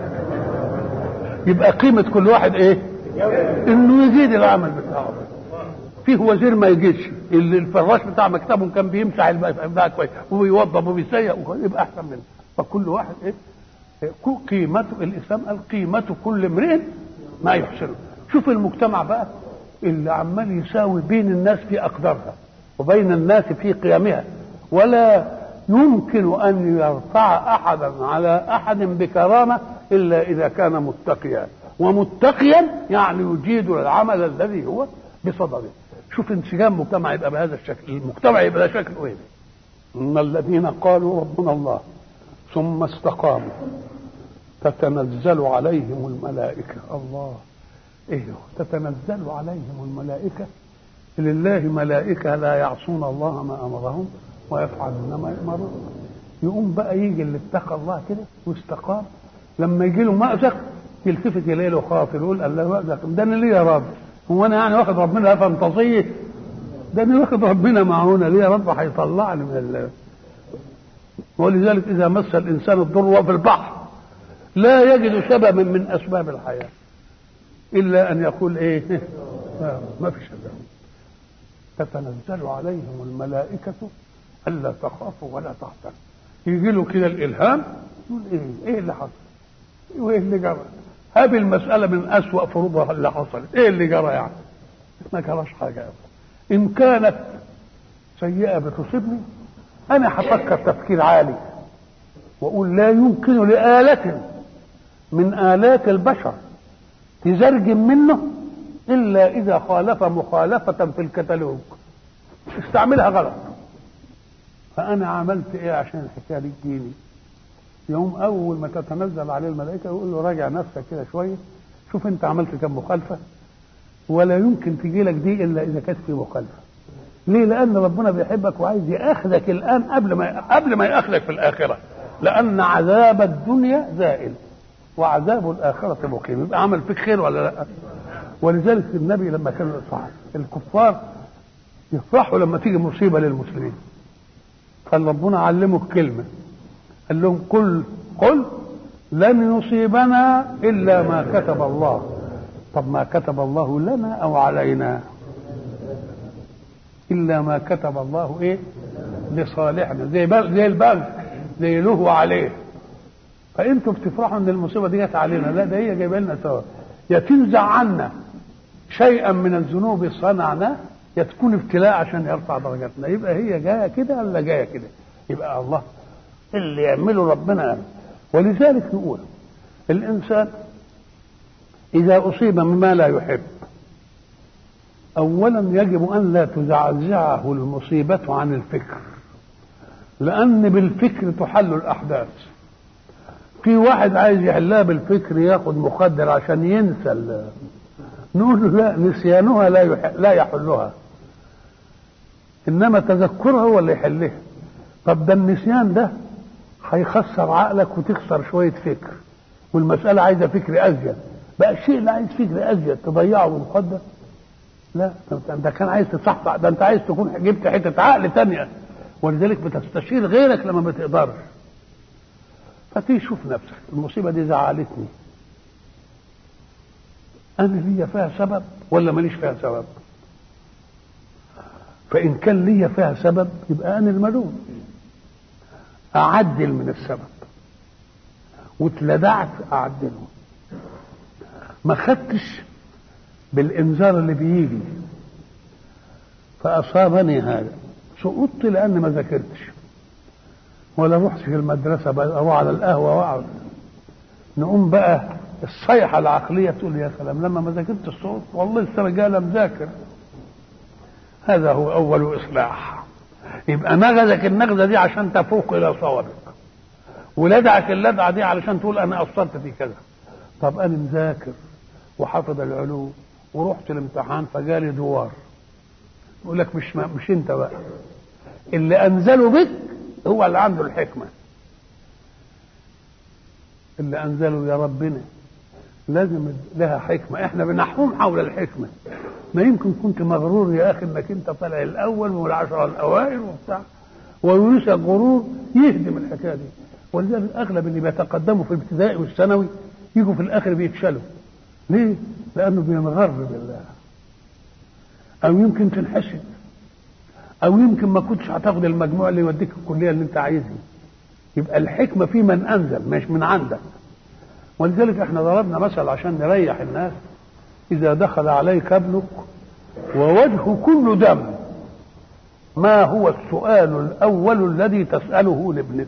يبقى قيمة كل واحد ايه انه يزيد العمل بتاعه فيه وزير ما يجيش اللي الفراش بتاع مكتبه كان بيمسح البتاع كويس وبيوضب وبيسيق يبقى احسن منه فكل واحد ايه قيمته الاسلام قال قيمة كل امرئ ما يحسنه شوف المجتمع بقى اللي عمال يساوي بين الناس في اقدارها وبين الناس في قيمها ولا يمكن ان يرفع احدا على احد بكرامه الا اذا كان متقيا ومتقيا يعني يجيد العمل الذي هو بصدده شوف انسجام مجتمع يبقى بهذا الشكل المجتمع يبقى ده شكل ايه ان الذين قالوا ربنا الله ثم استقاموا تتنزل عليهم الملائكه الله ايه تتنزل عليهم الملائكه لله ملائكه لا يعصون الله ما امرهم ويفعلون ما يؤمرون يقوم بقى يجي اللي اتقى الله كده واستقام لما يجي له مأزق يلتفت اليه له خاطر يقول الله مأزق ده انا ليه يا رب هو انا يعني واخد ربنا فانتظيه ده انا واخد ربنا معونه ليه يا رب هيطلعني من ال ولذلك اذا مس الانسان الضر وهو في البحر لا يجد سببا من اسباب الحياه الا ان يقول ايه ما فيش تتنزل عليهم الملائكه الا تخافوا ولا تحزنوا يجي له كده الالهام يقول ايه ايه اللي حصل وايه اللي جرى هذه المساله من اسوا فروضها اللي حصلت ايه اللي جرى يعني ما جراش حاجه ان كانت سيئه بتصيبني انا هفكر تفكير عالي واقول لا يمكن لآلة من آلات البشر تزرجم منه إلا إذا خالف مخالفة في الكتالوج استعملها غلط فأنا عملت إيه عشان الحكاية دي تجيني يوم أول ما تتنزل عليه الملائكة يقول له راجع نفسك كده شوية شوف أنت عملت كم مخالفة ولا يمكن تجي لك دي إلا إذا كانت في مخالفة ليه؟ لأن ربنا بيحبك وعايز يأخذك الآن قبل ما قبل ما يأخذك في الآخرة لأن عذاب الدنيا زائل وعذاب الآخرة مقيم يبقى عمل فيك خير ولا لا؟ ولذلك النبي لما كان صح الكفار يفرحوا لما تيجي مصيبة للمسلمين قال ربنا علمه كلمة قال لهم قل قل لن يصيبنا إلا ما كتب الله طب ما كتب الله لنا أو علينا إلا ما كتب الله إيه لصالحنا زي زي البنك زي له وعليه فانتوا بتفرحوا ان المصيبه دي جت علينا لا ده هي جايبه لنا سوا يا تنزع عنا شيئا من الذنوب صنعناه يا تكون ابتلاء عشان يرفع درجاتنا يبقى هي جايه كده ولا جايه كده يبقى الله اللي يعمله ربنا ولذلك نقول الانسان اذا اصيب مما لا يحب اولا يجب ان لا تزعزعه المصيبه عن الفكر لان بالفكر تحل الاحداث في واحد عايز يحلها بالفكر ياخد مخدر عشان ينسى نقول له لا نسيانها لا يح... لا يحلها انما تذكرها هو اللي يحلها طب ده النسيان ده هيخسر عقلك وتخسر شويه فكر والمساله عايزه فكر ازيد بقى الشيء اللي عايز فكر ازيد تضيعه بالمخدر لا ده كان عايز تصحصح ده انت عايز تكون جبت حته عقل تانية ولذلك بتستشير غيرك لما ما تقدرش فتيجي شوف نفسك المصيبه دي زعلتني انا ليا فيها سبب ولا ماليش فيها سبب فان كان ليا فيها سبب يبقى انا الملوم اعدل من السبب واتلدعت اعدله ما خدتش بالانذار اللي بيجي فاصابني هذا سقطت لان ما ذاكرتش ولا رحت في المدرسه بقى اروح على القهوه واقعد نقوم بقى الصيحه العقليه تقول يا سلام لما ما ذاكرت الصوت والله السنه الجايه لم ذاكر هذا هو اول اصلاح يبقى نغزك النغزه دي عشان تفوق الى صوابك ولدعك اللدعه دي علشان تقول انا قصرت في كذا طب انا مذاكر وحافظ العلوم ورحت الامتحان فجالي دوار يقول لك مش مش انت بقى اللي انزلوا بك هو اللي عنده الحكمة اللي أنزله يا ربنا لازم لها حكمة احنا بنحوم حول الحكمة ما يمكن كنت مغرور يا أخي انك انت طالع الأول والعشرة الأوائل وبتاع ويورثك غرور يهدم الحكاية دي ولذلك أغلب اللي بيتقدموا في الابتدائي والثانوي يجوا في الآخر بيفشلوا ليه؟ لأنه بينغر بالله أو يمكن تنحسد أو يمكن ما كنتش هتاخد المجموع اللي يوديك الكلية اللي أنت عايزها يبقى الحكمة في من أنزل مش من عندك ولذلك احنا ضربنا مثل عشان نريح الناس إذا دخل عليك ابنك ووجهه كله دم ما هو السؤال الأول الذي تسأله لابنك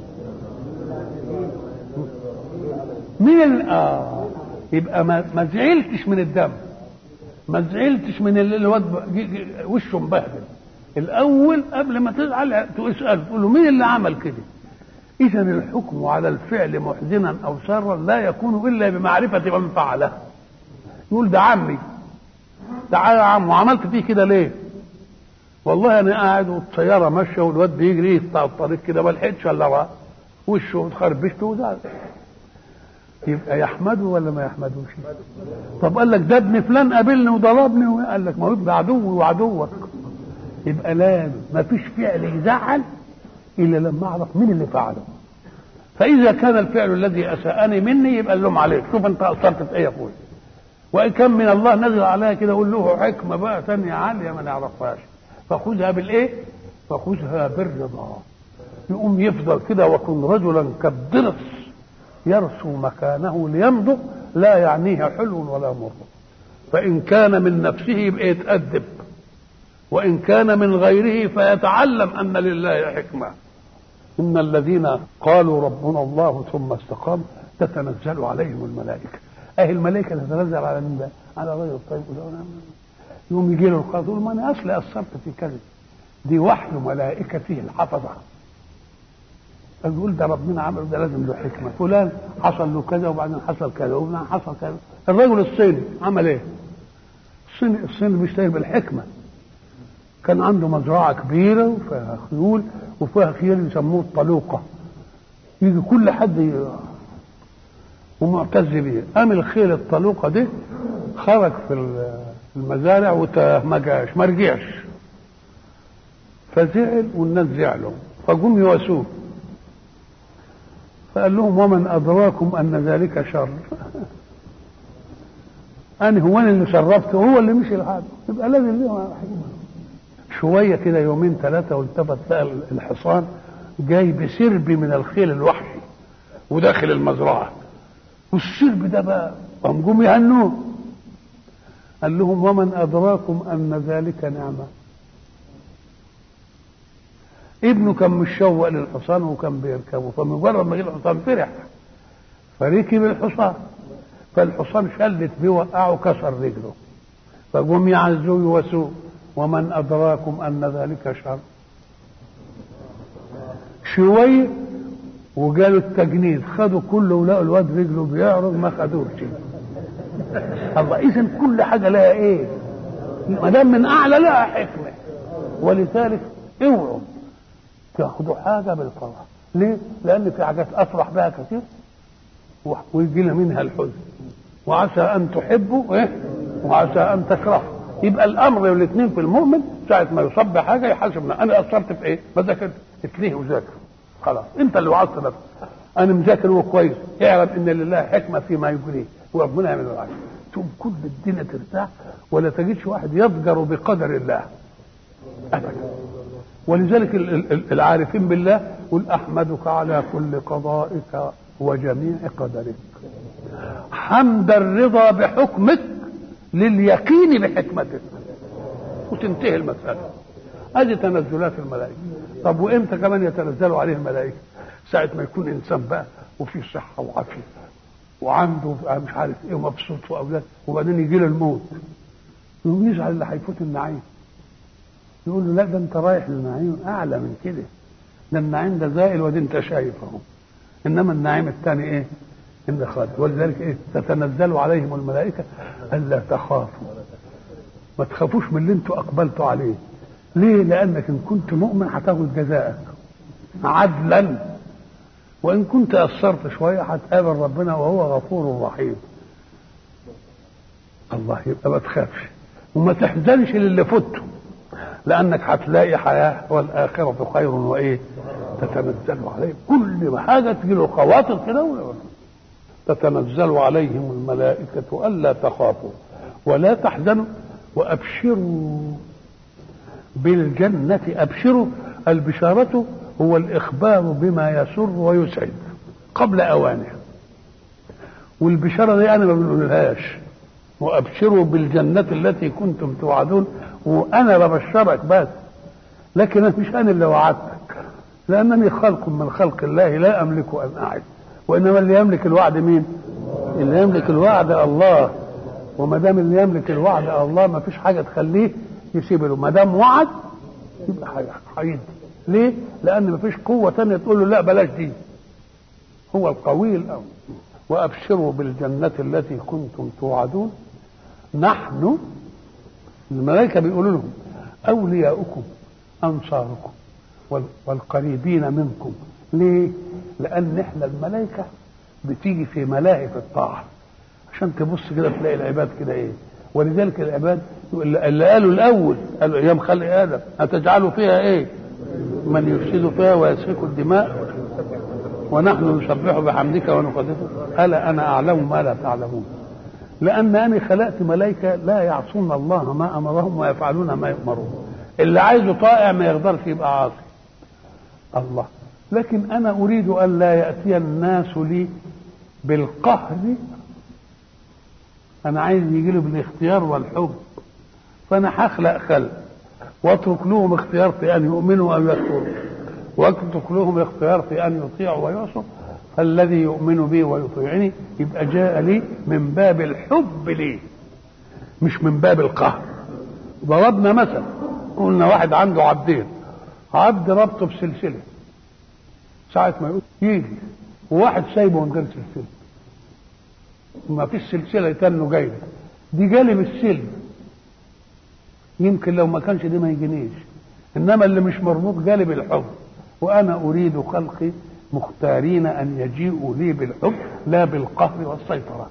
مين آه يبقى ما, ما زعلتش من الدم ما زعلتش من الواد وشه مبهدل الاول قبل ما تزعل تسال تقول له مين اللي عمل كده اذا الحكم على الفعل محزنا او سارا لا يكون الا بمعرفه من فعله يقول ده عمي تعالى يا عم وعملت فيه كده ليه والله انا قاعد والسياره ماشيه والواد بيجري يقطع الطريق كده ما لحقتش الا وراه وشه اتخربشت وزعل يبقى يحمده ولا ما يحمدوش طب قال لك ده ابن فلان قابلني وضربني قال لك ما هو ابن عدوي وعدوك يبقى لا ما فيش فعل يزعل الا لما اعرف مين اللي فعله فاذا كان الفعل الذي اساءني مني يبقى اللوم عليك شوف انت قصرت في ايه يا اخويا وان كان من الله نزل عليها كده قول له حكمه بقى ثانيه عاليه ما نعرفهاش فخذها بالايه فخذها بالرضا يقوم يفضل كده وكن رجلا كالضرس يرسو مكانه ليمضغ لا يعنيه حلو ولا مر فإن كان من نفسه يبقى يتأدب وإن كان من غيره فيتعلم أن لله حكمة إن الذين قالوا ربنا الله ثم استقاموا تتنزل عليهم الملائكة أهي الملائكة تتنزل على من ده؟ على رجل طيب يوم يجي له القاضي يقول ما أنا أصلي أثرت في كذا دي وحي ملائكته الحفظة يقول ده ربنا عمل ده لازم له حكمه فلان حصل له كذا وبعدين حصل كذا وبعدين حصل كذا الرجل الصيني عمل ايه؟ الصيني الصيني بيشتغل بالحكمه كان عنده مزرعه كبيره وفيها خيول وفيها خيل يسموه الطلوقه يجي كل حد ي... ومعتز بيه قام الخيل الطلوقه دي خرج في المزارع وما جاش ما رجعش فزعل والناس زعلوا فقوم يواسوه فقال لهم ومن أدراكم أن ذلك شر أنا هو أنا اللي شرفته هو اللي مشي لحاله يبقى لازم ليه حكمة شوية كده يومين ثلاثة والتفت لقى الحصان جاي بسرب من الخيل الوحشي وداخل المزرعة والسرب ده بقى قام جم يهنوه قال لهم ومن أدراكم أن ذلك نعمة ابنه كان مشوق للحصان وكان بيركبه فمجرد ما جه الحصان فرح فركب الحصان فالحصان شلت بيه وقعه كسر رجله فقوم يعزوه يواسوه ومن ادراكم ان ذلك شر شويه وجاله التجنيد خدوا كله ولقوا الواد رجله بيعرض ما خدوش الله اذا كل حاجه لها ايه ما دام من اعلى لها حكمه ولذلك اوعوا تاخدوا حاجة بالفرح ليه؟ لأن في حاجات أفرح بها كثير ويجي منها الحزن وعسى أن تحبوا إيه؟ وعسى أن تكرهوا يبقى الأمر الاثنين في المؤمن ساعة ما يصب حاجة يحاسب أنا قصرت في إيه؟ ما ذاكرت اتليه وذاكر خلاص أنت اللي وعظت نفسك أنا مذاكر وكويس اعلم إن لله حكمة فيما يجريه وربنا يعمل العجل تقوم كل الدنيا ترتاح ولا تجدش واحد يضجر بقدر الله أبدا ولذلك العارفين بالله قل احمدك على كل قضائك وجميع قدرك حمد الرضا بحكمك لليقين بحكمتك وتنتهي المسألة هذه تنزلات الملائكة طب وامتى كمان يتنزلوا عليه الملائكة ساعة ما يكون انسان بقى وفيه صحة وعافية وعنده مش عارف ايه ومبسوط واولاد وبعدين يجي له الموت يقوم يزعل اللي هيفوت النعيم يقول له لا ده انت رايح للنعيم اعلى من كده ده النعيم ده زائل ودي انت شايف اهو انما النعيم الثاني ايه؟ ان خالد ولذلك ايه؟ تتنزل عليهم الملائكه الا تخافوا ما تخافوش من اللي انتوا اقبلتوا عليه ليه؟ لانك ان كنت مؤمن هتاخد جزاءك عدلا وان كنت قصرت شويه هتقابل ربنا وهو غفور رحيم الله يبقى ما تخافش وما تحزنش للي فته لانك هتلاقي حياه والاخره خير وايه تتنزل عليهم كل ما حاجه تجي له خواطر كده تتنزل عليهم الملائكه الا تخافوا ولا تحزنوا وابشروا بالجنه ابشروا البشاره هو الاخبار بما يسر ويسعد قبل اوانه والبشاره دي انا ما بنقولهاش وابشروا بالجنه التي كنتم توعدون وانا ببشرك بس لكن مش انا اللي وعدتك لانني خلق من خلق الله لا املك ان اعد وانما اللي يملك الوعد مين اللي يملك الوعد الله وما دام اللي يملك الوعد الله ما فيش حاجه تخليه يسيب له ما دام وعد يبقى هيدي ليه؟ لان ما فيش قوه ثانيه تقول له لا بلاش دي هو القوي الاول وابشروا بالجنه التي كنتم توعدون نحن الملائكه بيقولوا لهم اولياؤكم انصاركم والقريبين منكم ليه؟ لان احنا الملائكه بتيجي في ملاهي في الطاعه عشان تبص كده تلاقي العباد كده ايه ولذلك العباد اللي قالوا الاول قالوا ايام خلق ادم هتجعلوا فيها ايه من يفسد فيها ويسفك الدماء ونحن نسبح بحمدك ونقدسه الا انا اعلم ما لا تعلمون لان انا خلقت ملائكه لا يعصون الله ما امرهم ويفعلون ما يؤمرون اللي عايزه طائع ما يقدرش يبقى عاصي الله لكن انا اريد ان لا ياتي الناس لي بالقهر انا عايز يجي له بالاختيار والحب فانا هخلق خلق واترك لهم اختيار في ان يؤمنوا او يكفروا واترك لهم اختيار في ان يطيعوا ويعصوا فالذي يؤمن بي ويطيعني يبقى جاء لي من باب الحب لي مش من باب القهر ضربنا مثل قلنا واحد عنده عبدين عبد ربطه بسلسله ساعة ما يقول يجي وواحد سايبه من غير سلسله ما فيش سلسله تاني جايبه دي جالب السلم يمكن لو ما كانش دي ما يجينيش انما اللي مش مربوط جالب الحب وانا اريد خلقي مختارين ان يجيئوا لي بالحب لا بالقهر والسيطره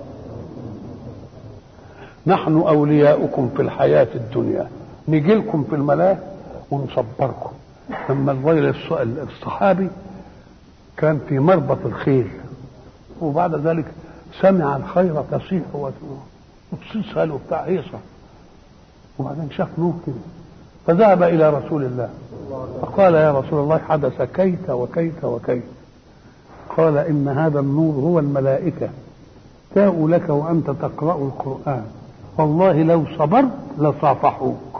نحن اولياؤكم في الحياه الدنيا نجي لكم في الملاهي ونصبركم لما الرجل الصحابي كان في مربط الخيل وبعد ذلك سمع الخير تصيح وتصيح له بتاع هيصة وبعدين شاف نور كده فذهب إلى رسول الله فقال يا رسول الله حدث كيت وكيت وكيت قال إن هذا النور هو الملائكة جاءوا لك وأنت تقرأ القرآن والله لو صبرت لصافحوك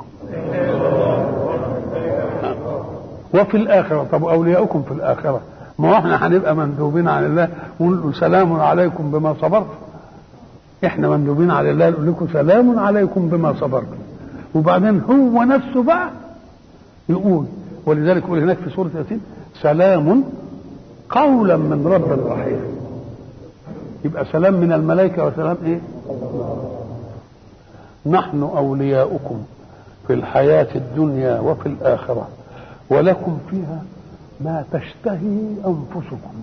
وفي الآخرة طب أولياؤكم في الآخرة ما هو احنا هنبقى مندوبين عن الله ونقول له سلام عليكم بما صبرتم احنا مندوبين على الله نقول لكم سلام عليكم بما صبرتم وبعدين هو نفسه بقى يقول ولذلك يقول هناك في سورة ياسين سلام قولا من رب رحيم يبقى سلام من الملائكة وسلام ايه نحن أولياؤكم في الحياة الدنيا وفي الآخرة ولكم فيها ما تشتهي أنفسكم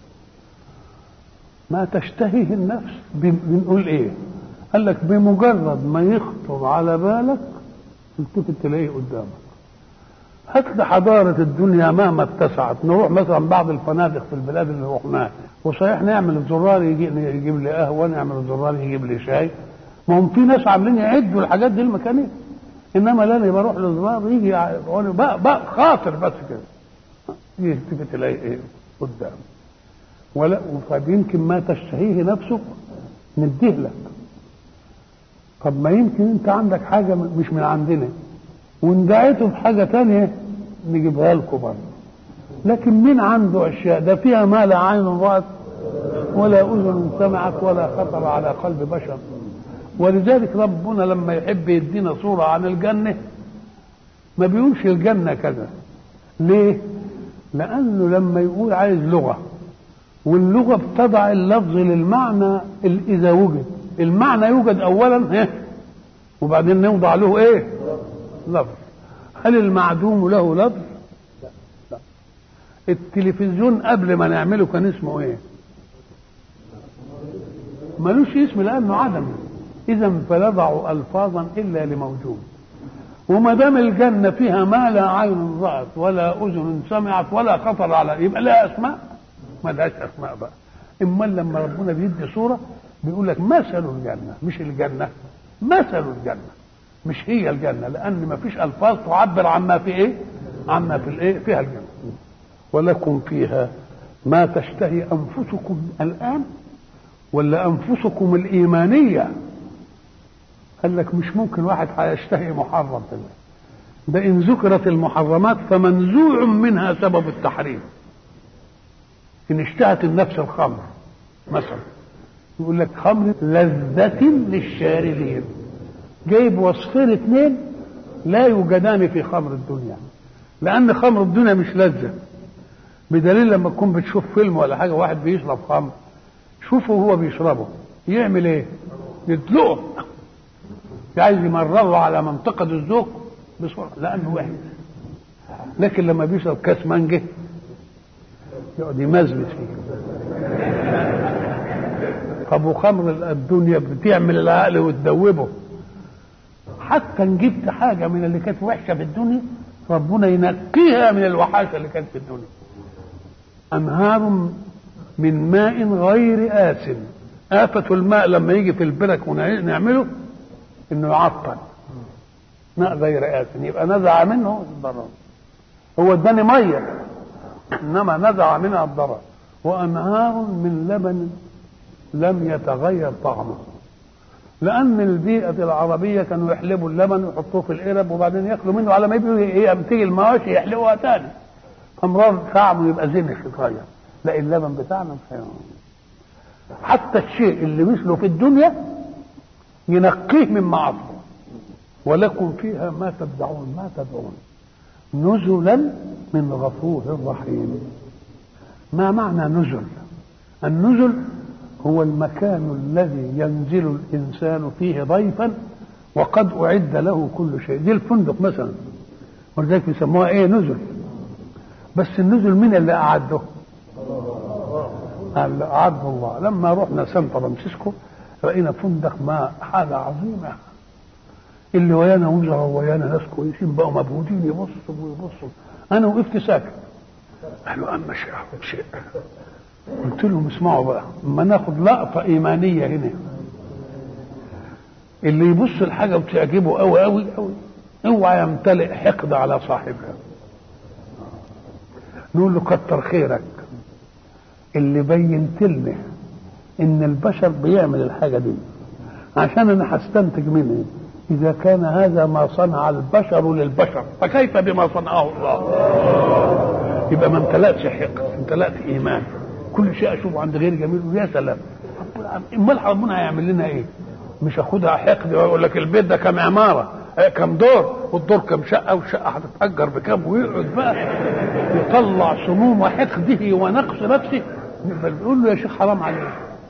ما تشتهيه النفس بنقول ايه قال لك بمجرد ما يخطر على بالك تلتفت تلاقيه قدامك هات حضارة الدنيا مهما اتسعت نروح مثلا بعض الفنادق في البلاد اللي رحناها وصحيح نعمل الزرار يجي يجيب لي قهوة نعمل الزرار يجيب لي شاي ما هم في ناس عاملين يعدوا الحاجات دي المكانية انما لا انا بروح للزرار يجي بقى, بقى خاطر بس كده يلتفت تلاقي ايه قدام ولا طب يمكن ما تشتهيه نفسك نديه لك طب ما يمكن انت عندك حاجه مش من عندنا وان دعيته بحاجه تانية نجيبها لكم برضه لكن مين عنده اشياء ده فيها ما لا عين رأت ولا اذن سمعت ولا خطر على قلب بشر ولذلك ربنا لما يحب يدينا صوره عن الجنه ما بيقولش الجنه كذا ليه لانه لما يقول عايز لغه واللغه بتضع اللفظ للمعنى اذا وجد المعنى يوجد اولا ايه وبعدين نوضع له ايه لفظ هل المعدوم له لفظ لا. لا التلفزيون قبل ما نعمله كان اسمه ايه ملوش اسم لانه عدم اذا فلا الفاظا الا لموجود وما دام الجنه فيها ما لا عين رات ولا اذن سمعت ولا خطر على يبقى لها اسماء ما لهاش اسماء بقى اما لما ربنا بيدي صوره بيقول لك مثل الجنه مش الجنه مثل الجنه مش هي الجنه لان ما فيش الفاظ تعبر عما في ايه عما في الايه فيها الجنه ولكم فيها ما تشتهي انفسكم الان ولا انفسكم الايمانيه قال لك مش ممكن واحد هيشتهي محرم في الله ده ان ذكرت المحرمات فمنزوع منها سبب التحريم ان اشتهت النفس الخمر مثلا يقول لك خمر لذة للشاربين جايب وصفين اثنين لا يوجدان في خمر الدنيا لان خمر الدنيا مش لذة بدليل لما تكون بتشوف فيلم ولا حاجة واحد بيشرب خمر شوفه وهو بيشربه يعمل ايه يدلقه عايز يمرره على منطقة الذوق بسرعة لأنه وحش لكن لما بيشرب كاس مانجا يقعد يمزمز فيه طب وخمر الدنيا بتعمل العقل وتدوبه حتى ان جبت حاجة من اللي كانت وحشة في الدنيا ربنا ينقيها من الوحاشة اللي كانت في الدنيا أنهار من ماء غير آسن آفة الماء لما يجي في البرك ونعمله انه يعطل ماء غير آسن يبقى نزع منه الضرر هو اداني ميه انما نزع منها الضرر وانهار من لبن لم يتغير طعمه لان البيئه العربيه كانوا يحلبوا اللبن ويحطوه في القرب وبعدين ياكلوا منه على ما يبقوا ايه تيجي المواشي يحلبوها تاني فمرار طعمه يبقى زنخ يتغير لا اللبن بتاعنا مش حتى الشيء اللي مثله في الدنيا ينقيه من معاصيه ولكم فيها ما تدعون ما تدعون نزلا من غفور رحيم ما معنى نزل النزل هو المكان الذي ينزل الانسان فيه ضيفا وقد اعد له كل شيء دي الفندق مثلا ولذلك بيسموها ايه نزل بس النزل مين اللي اعده اللي اعده الله لما رحنا سان فرانسيسكو راينا فندق ما حاجه عظيمه اللي ويانا وزراء ويانا ناس كويسين بقوا مبهوتين يبصوا ويبصوا انا وقفت ساكت قالوا اما شيء شيء قلت لهم اسمعوا بقى اما ناخد لقطه ايمانيه هنا اللي يبص الحاجه وتعجبه قوي قوي قوي اوعى يمتلئ حقد على صاحبها نقول له كتر خيرك اللي بينت لنا ان البشر بيعمل الحاجه دي عشان انا هستنتج منها إذا كان هذا ما صنع البشر للبشر فكيف بما صنعه الله يبقى ما امتلأتش حقد امتلأت إيمان كل شيء أشوفه عند غير جميل ويا سلام امال ربنا هيعمل لنا ايه مش اخدها حقد ويقول لك البيت ده كم عماره كم دور والدور كم شقه والشقه هتتاجر بكام ويقعد بقى يطلع سموم وحقده ونقص نفسه بيقول له يا شيخ حرام عليك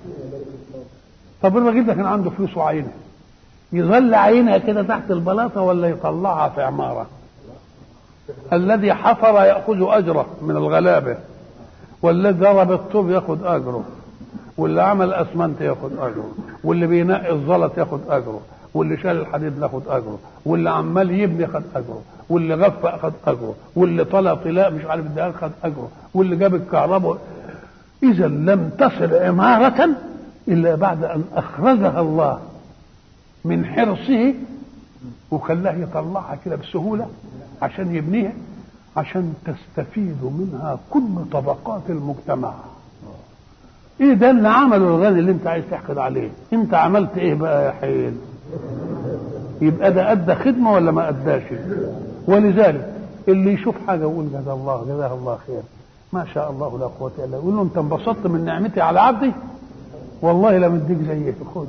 طب الراجل ده كان عنده فلوس وعينه يظل عينها كده تحت البلاطه ولا يطلعها في عماره الذي حفر ياخذ اجره من الغلابه والذي ضرب الطوب ياخذ اجره واللي عمل اسمنت ياخذ اجره واللي بينقي الزلط ياخذ اجره واللي شال الحديد ياخذ اجره واللي عمال يبني خد اجره واللي غفى خد اجره واللي طلع طلاء مش عارف الدهان خد اجره واللي جاب الكهرباء اذا لم تصل عماره الا بعد ان اخرجها الله من حرصه وخلاه يطلعها كده بسهولة عشان يبنيها عشان تستفيد منها كل طبقات المجتمع ايه ده اللي عمله الغني اللي انت عايز تحقد عليه انت عملت ايه بقى يا حيل يبقى ده ادى خدمه ولا ما اداش ولذلك اللي يشوف حاجه يقول جزاه الله جزاه الله خير ما شاء الله لا قوه الا بالله يقول له انت انبسطت من نعمتي على عبدي والله لم اديك زيه خد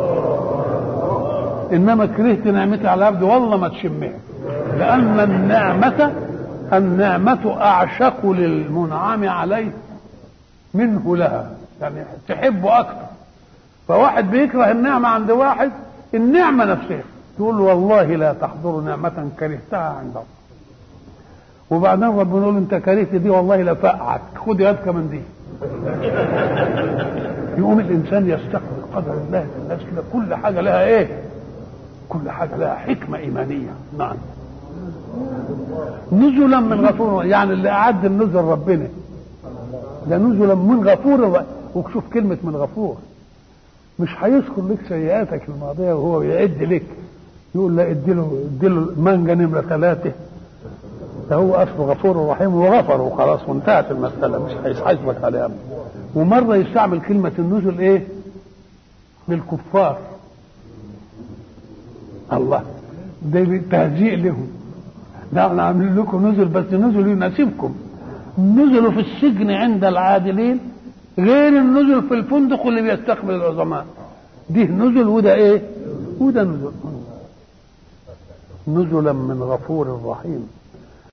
انما كرهت نعمتي على عبدي والله ما تشمها لان النعمه النعمه اعشق للمنعم عليه منه لها يعني تحبه اكثر فواحد بيكره النعمه عند واحد النعمه نفسها تقول والله لا تحضر نعمه كرهتها عند الله وبعدين ربنا يقول انت كرهت دي والله لفقعك خد يدك من دي يقوم الانسان يستقبل قدر الله الناس كده كل حاجه لها ايه كل حاجه لها حكمه ايمانيه نعم نزلا من غفور يعني اللي اعد النزل ربنا ده نزلا من غفور وشوف كلمه من غفور مش هيذكر لك سيئاتك الماضيه وهو يعد لك يقول لا اديله اديله مانجا نمره ثلاثه ده هو اصله غفور رحيم وغفر وخلاص وانتهت المساله مش هيحاسبك عليها ومره يستعمل كلمه النزل ايه؟ للكفار الله ده تهزيء لهم ده احنا عاملين لكم نزل بس نزل يناسبكم نزلوا في السجن عند العادلين غير النزل في الفندق اللي بيستقبل العظماء دي نزل وده ايه وده نزل نزلا من غفور رحيم